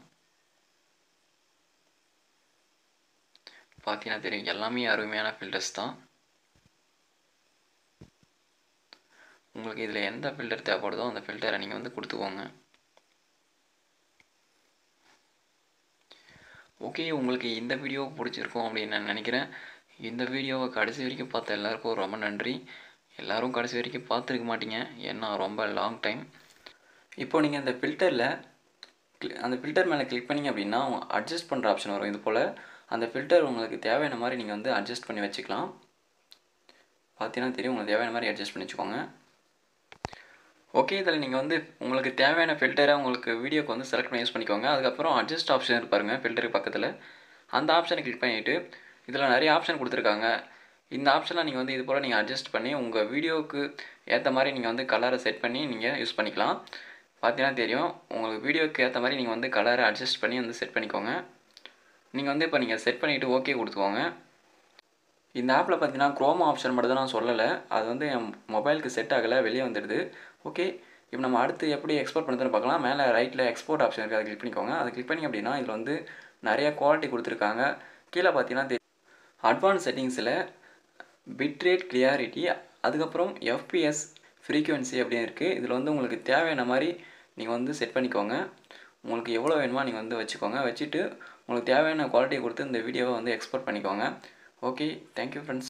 Speaker 2: பார்த்தீங்கன்னா தெரியும் எல்லாமே அருமையான ஃபில்டர்ஸ் தான் உங்களுக்கு இதில் எந்த ஃபில்டர் தேவைப்படுதோ அந்த ஃபில்டரை நீங்கள் வந்து கொடுத்துக்கோங்க ஓகே உங்களுக்கு இந்த வீடியோ பிடிச்சிருக்கும் அப்படின்னு நான் நினைக்கிறேன் இந்த வீடியோவை கடைசி வரைக்கும் பார்த்த எல்லாருக்கும் ரொம்ப நன்றி எல்லோரும் கடைசி வரைக்கும் பார்த்துருக்க மாட்டீங்க ஏன்னா ரொம்ப லாங் டைம் இப்போ நீங்கள் இந்த ஃபில்டரில் அந்த ஃபில்டர் மேலே கிளிக் பண்ணிங்க அப்படின்னா அட்ஜஸ்ட் பண்ணுற ஆப்ஷன் வரும் இது போல் அந்த ஃபில்டர் உங்களுக்கு தேவையான மாதிரி நீங்கள் வந்து அட்ஜஸ்ட் பண்ணி வச்சுக்கலாம் பார்த்தீங்கன்னா தெரியும் உங்களுக்கு தேவையான மாதிரி அட்ஜஸ்ட் பண்ணி வச்சுக்கோங்க ஓகே இதில் நீங்கள் வந்து உங்களுக்கு தேவையான ஃபில்டரை உங்களுக்கு வீடியோக்கு வந்து செலக்ட் பண்ணி யூஸ் பண்ணிக்கோங்க அதுக்கப்புறம் அட்ஜஸ்ட் ஆப்ஷன் இருப்பாருங்க ஃபில்டருக்கு பக்கத்தில் அந்த ஆப்ஷனை கிளிக் பண்ணிவிட்டு இதில் நிறைய ஆப்ஷன் கொடுத்துருக்காங்க இந்த ஆப்ஷனில் நீங்கள் வந்து இது போல் நீங்கள் அட்ஜஸ்ட் பண்ணி உங்கள் வீடியோவுக்கு ஏற்ற மாதிரி நீங்கள் வந்து கலரை செட் பண்ணி நீங்கள் யூஸ் பண்ணிக்கலாம் பார்த்தீங்கன்னா தெரியும் உங்களுக்கு வீடியோக்கு ஏற்ற மாதிரி நீங்கள் வந்து கலரை அட்ஜஸ்ட் பண்ணி வந்து செட் பண்ணிக்கோங்க நீங்கள் வந்து இப்போ நீங்கள் செட் பண்ணிவிட்டு ஓகே கொடுத்துக்கோங்க இந்த ஆப்பில் பார்த்தீங்கன்னா குரோமா ஆப்ஷன் மட்டும் தான் நான் சொல்லலை அது வந்து என் மொபைலுக்கு செட் ஆகலை வெளியே வந்துடுது ஓகே இப்போ நம்ம அடுத்து எப்படி எக்ஸ்போர்ட் பண்ணுறதுன்னு பார்க்கலாம் மேலே ரைட்டில் எக்ஸ்போர்ட் ஆப்ஷன் இருக்குது அதை கிளிக் பண்ணிக்கோங்க அதை கிளிக் பண்ணி அப்படின்னா இதில் வந்து நிறைய குவாலிட்டி கொடுத்துருக்காங்க கீழே பார்த்தீங்கன்னா அட்வான்ஸ் செட்டிங்ஸில் பிட்ரேட் கிளியாரிட்டி அதுக்கப்புறம் எஃபிஎஸ் ஃப்ரீக்குவென்சி அப்படின்னு இருக்குது இதில் வந்து உங்களுக்கு தேவையான மாதிரி நீங்கள் வந்து செட் பண்ணிக்கோங்க உங்களுக்கு எவ்வளோ வேணுமோ நீங்கள் வந்து வச்சுக்கோங்க வச்சுட்டு உங்களுக்கு தேவையான குவாலிட்டியை கொடுத்து இந்த வீடியோவை வந்து எக்ஸ்போர்ட் பண்ணிக்கோங்க ஓகே தேங்க்யூ ஃப்ரெண்ட்ஸ்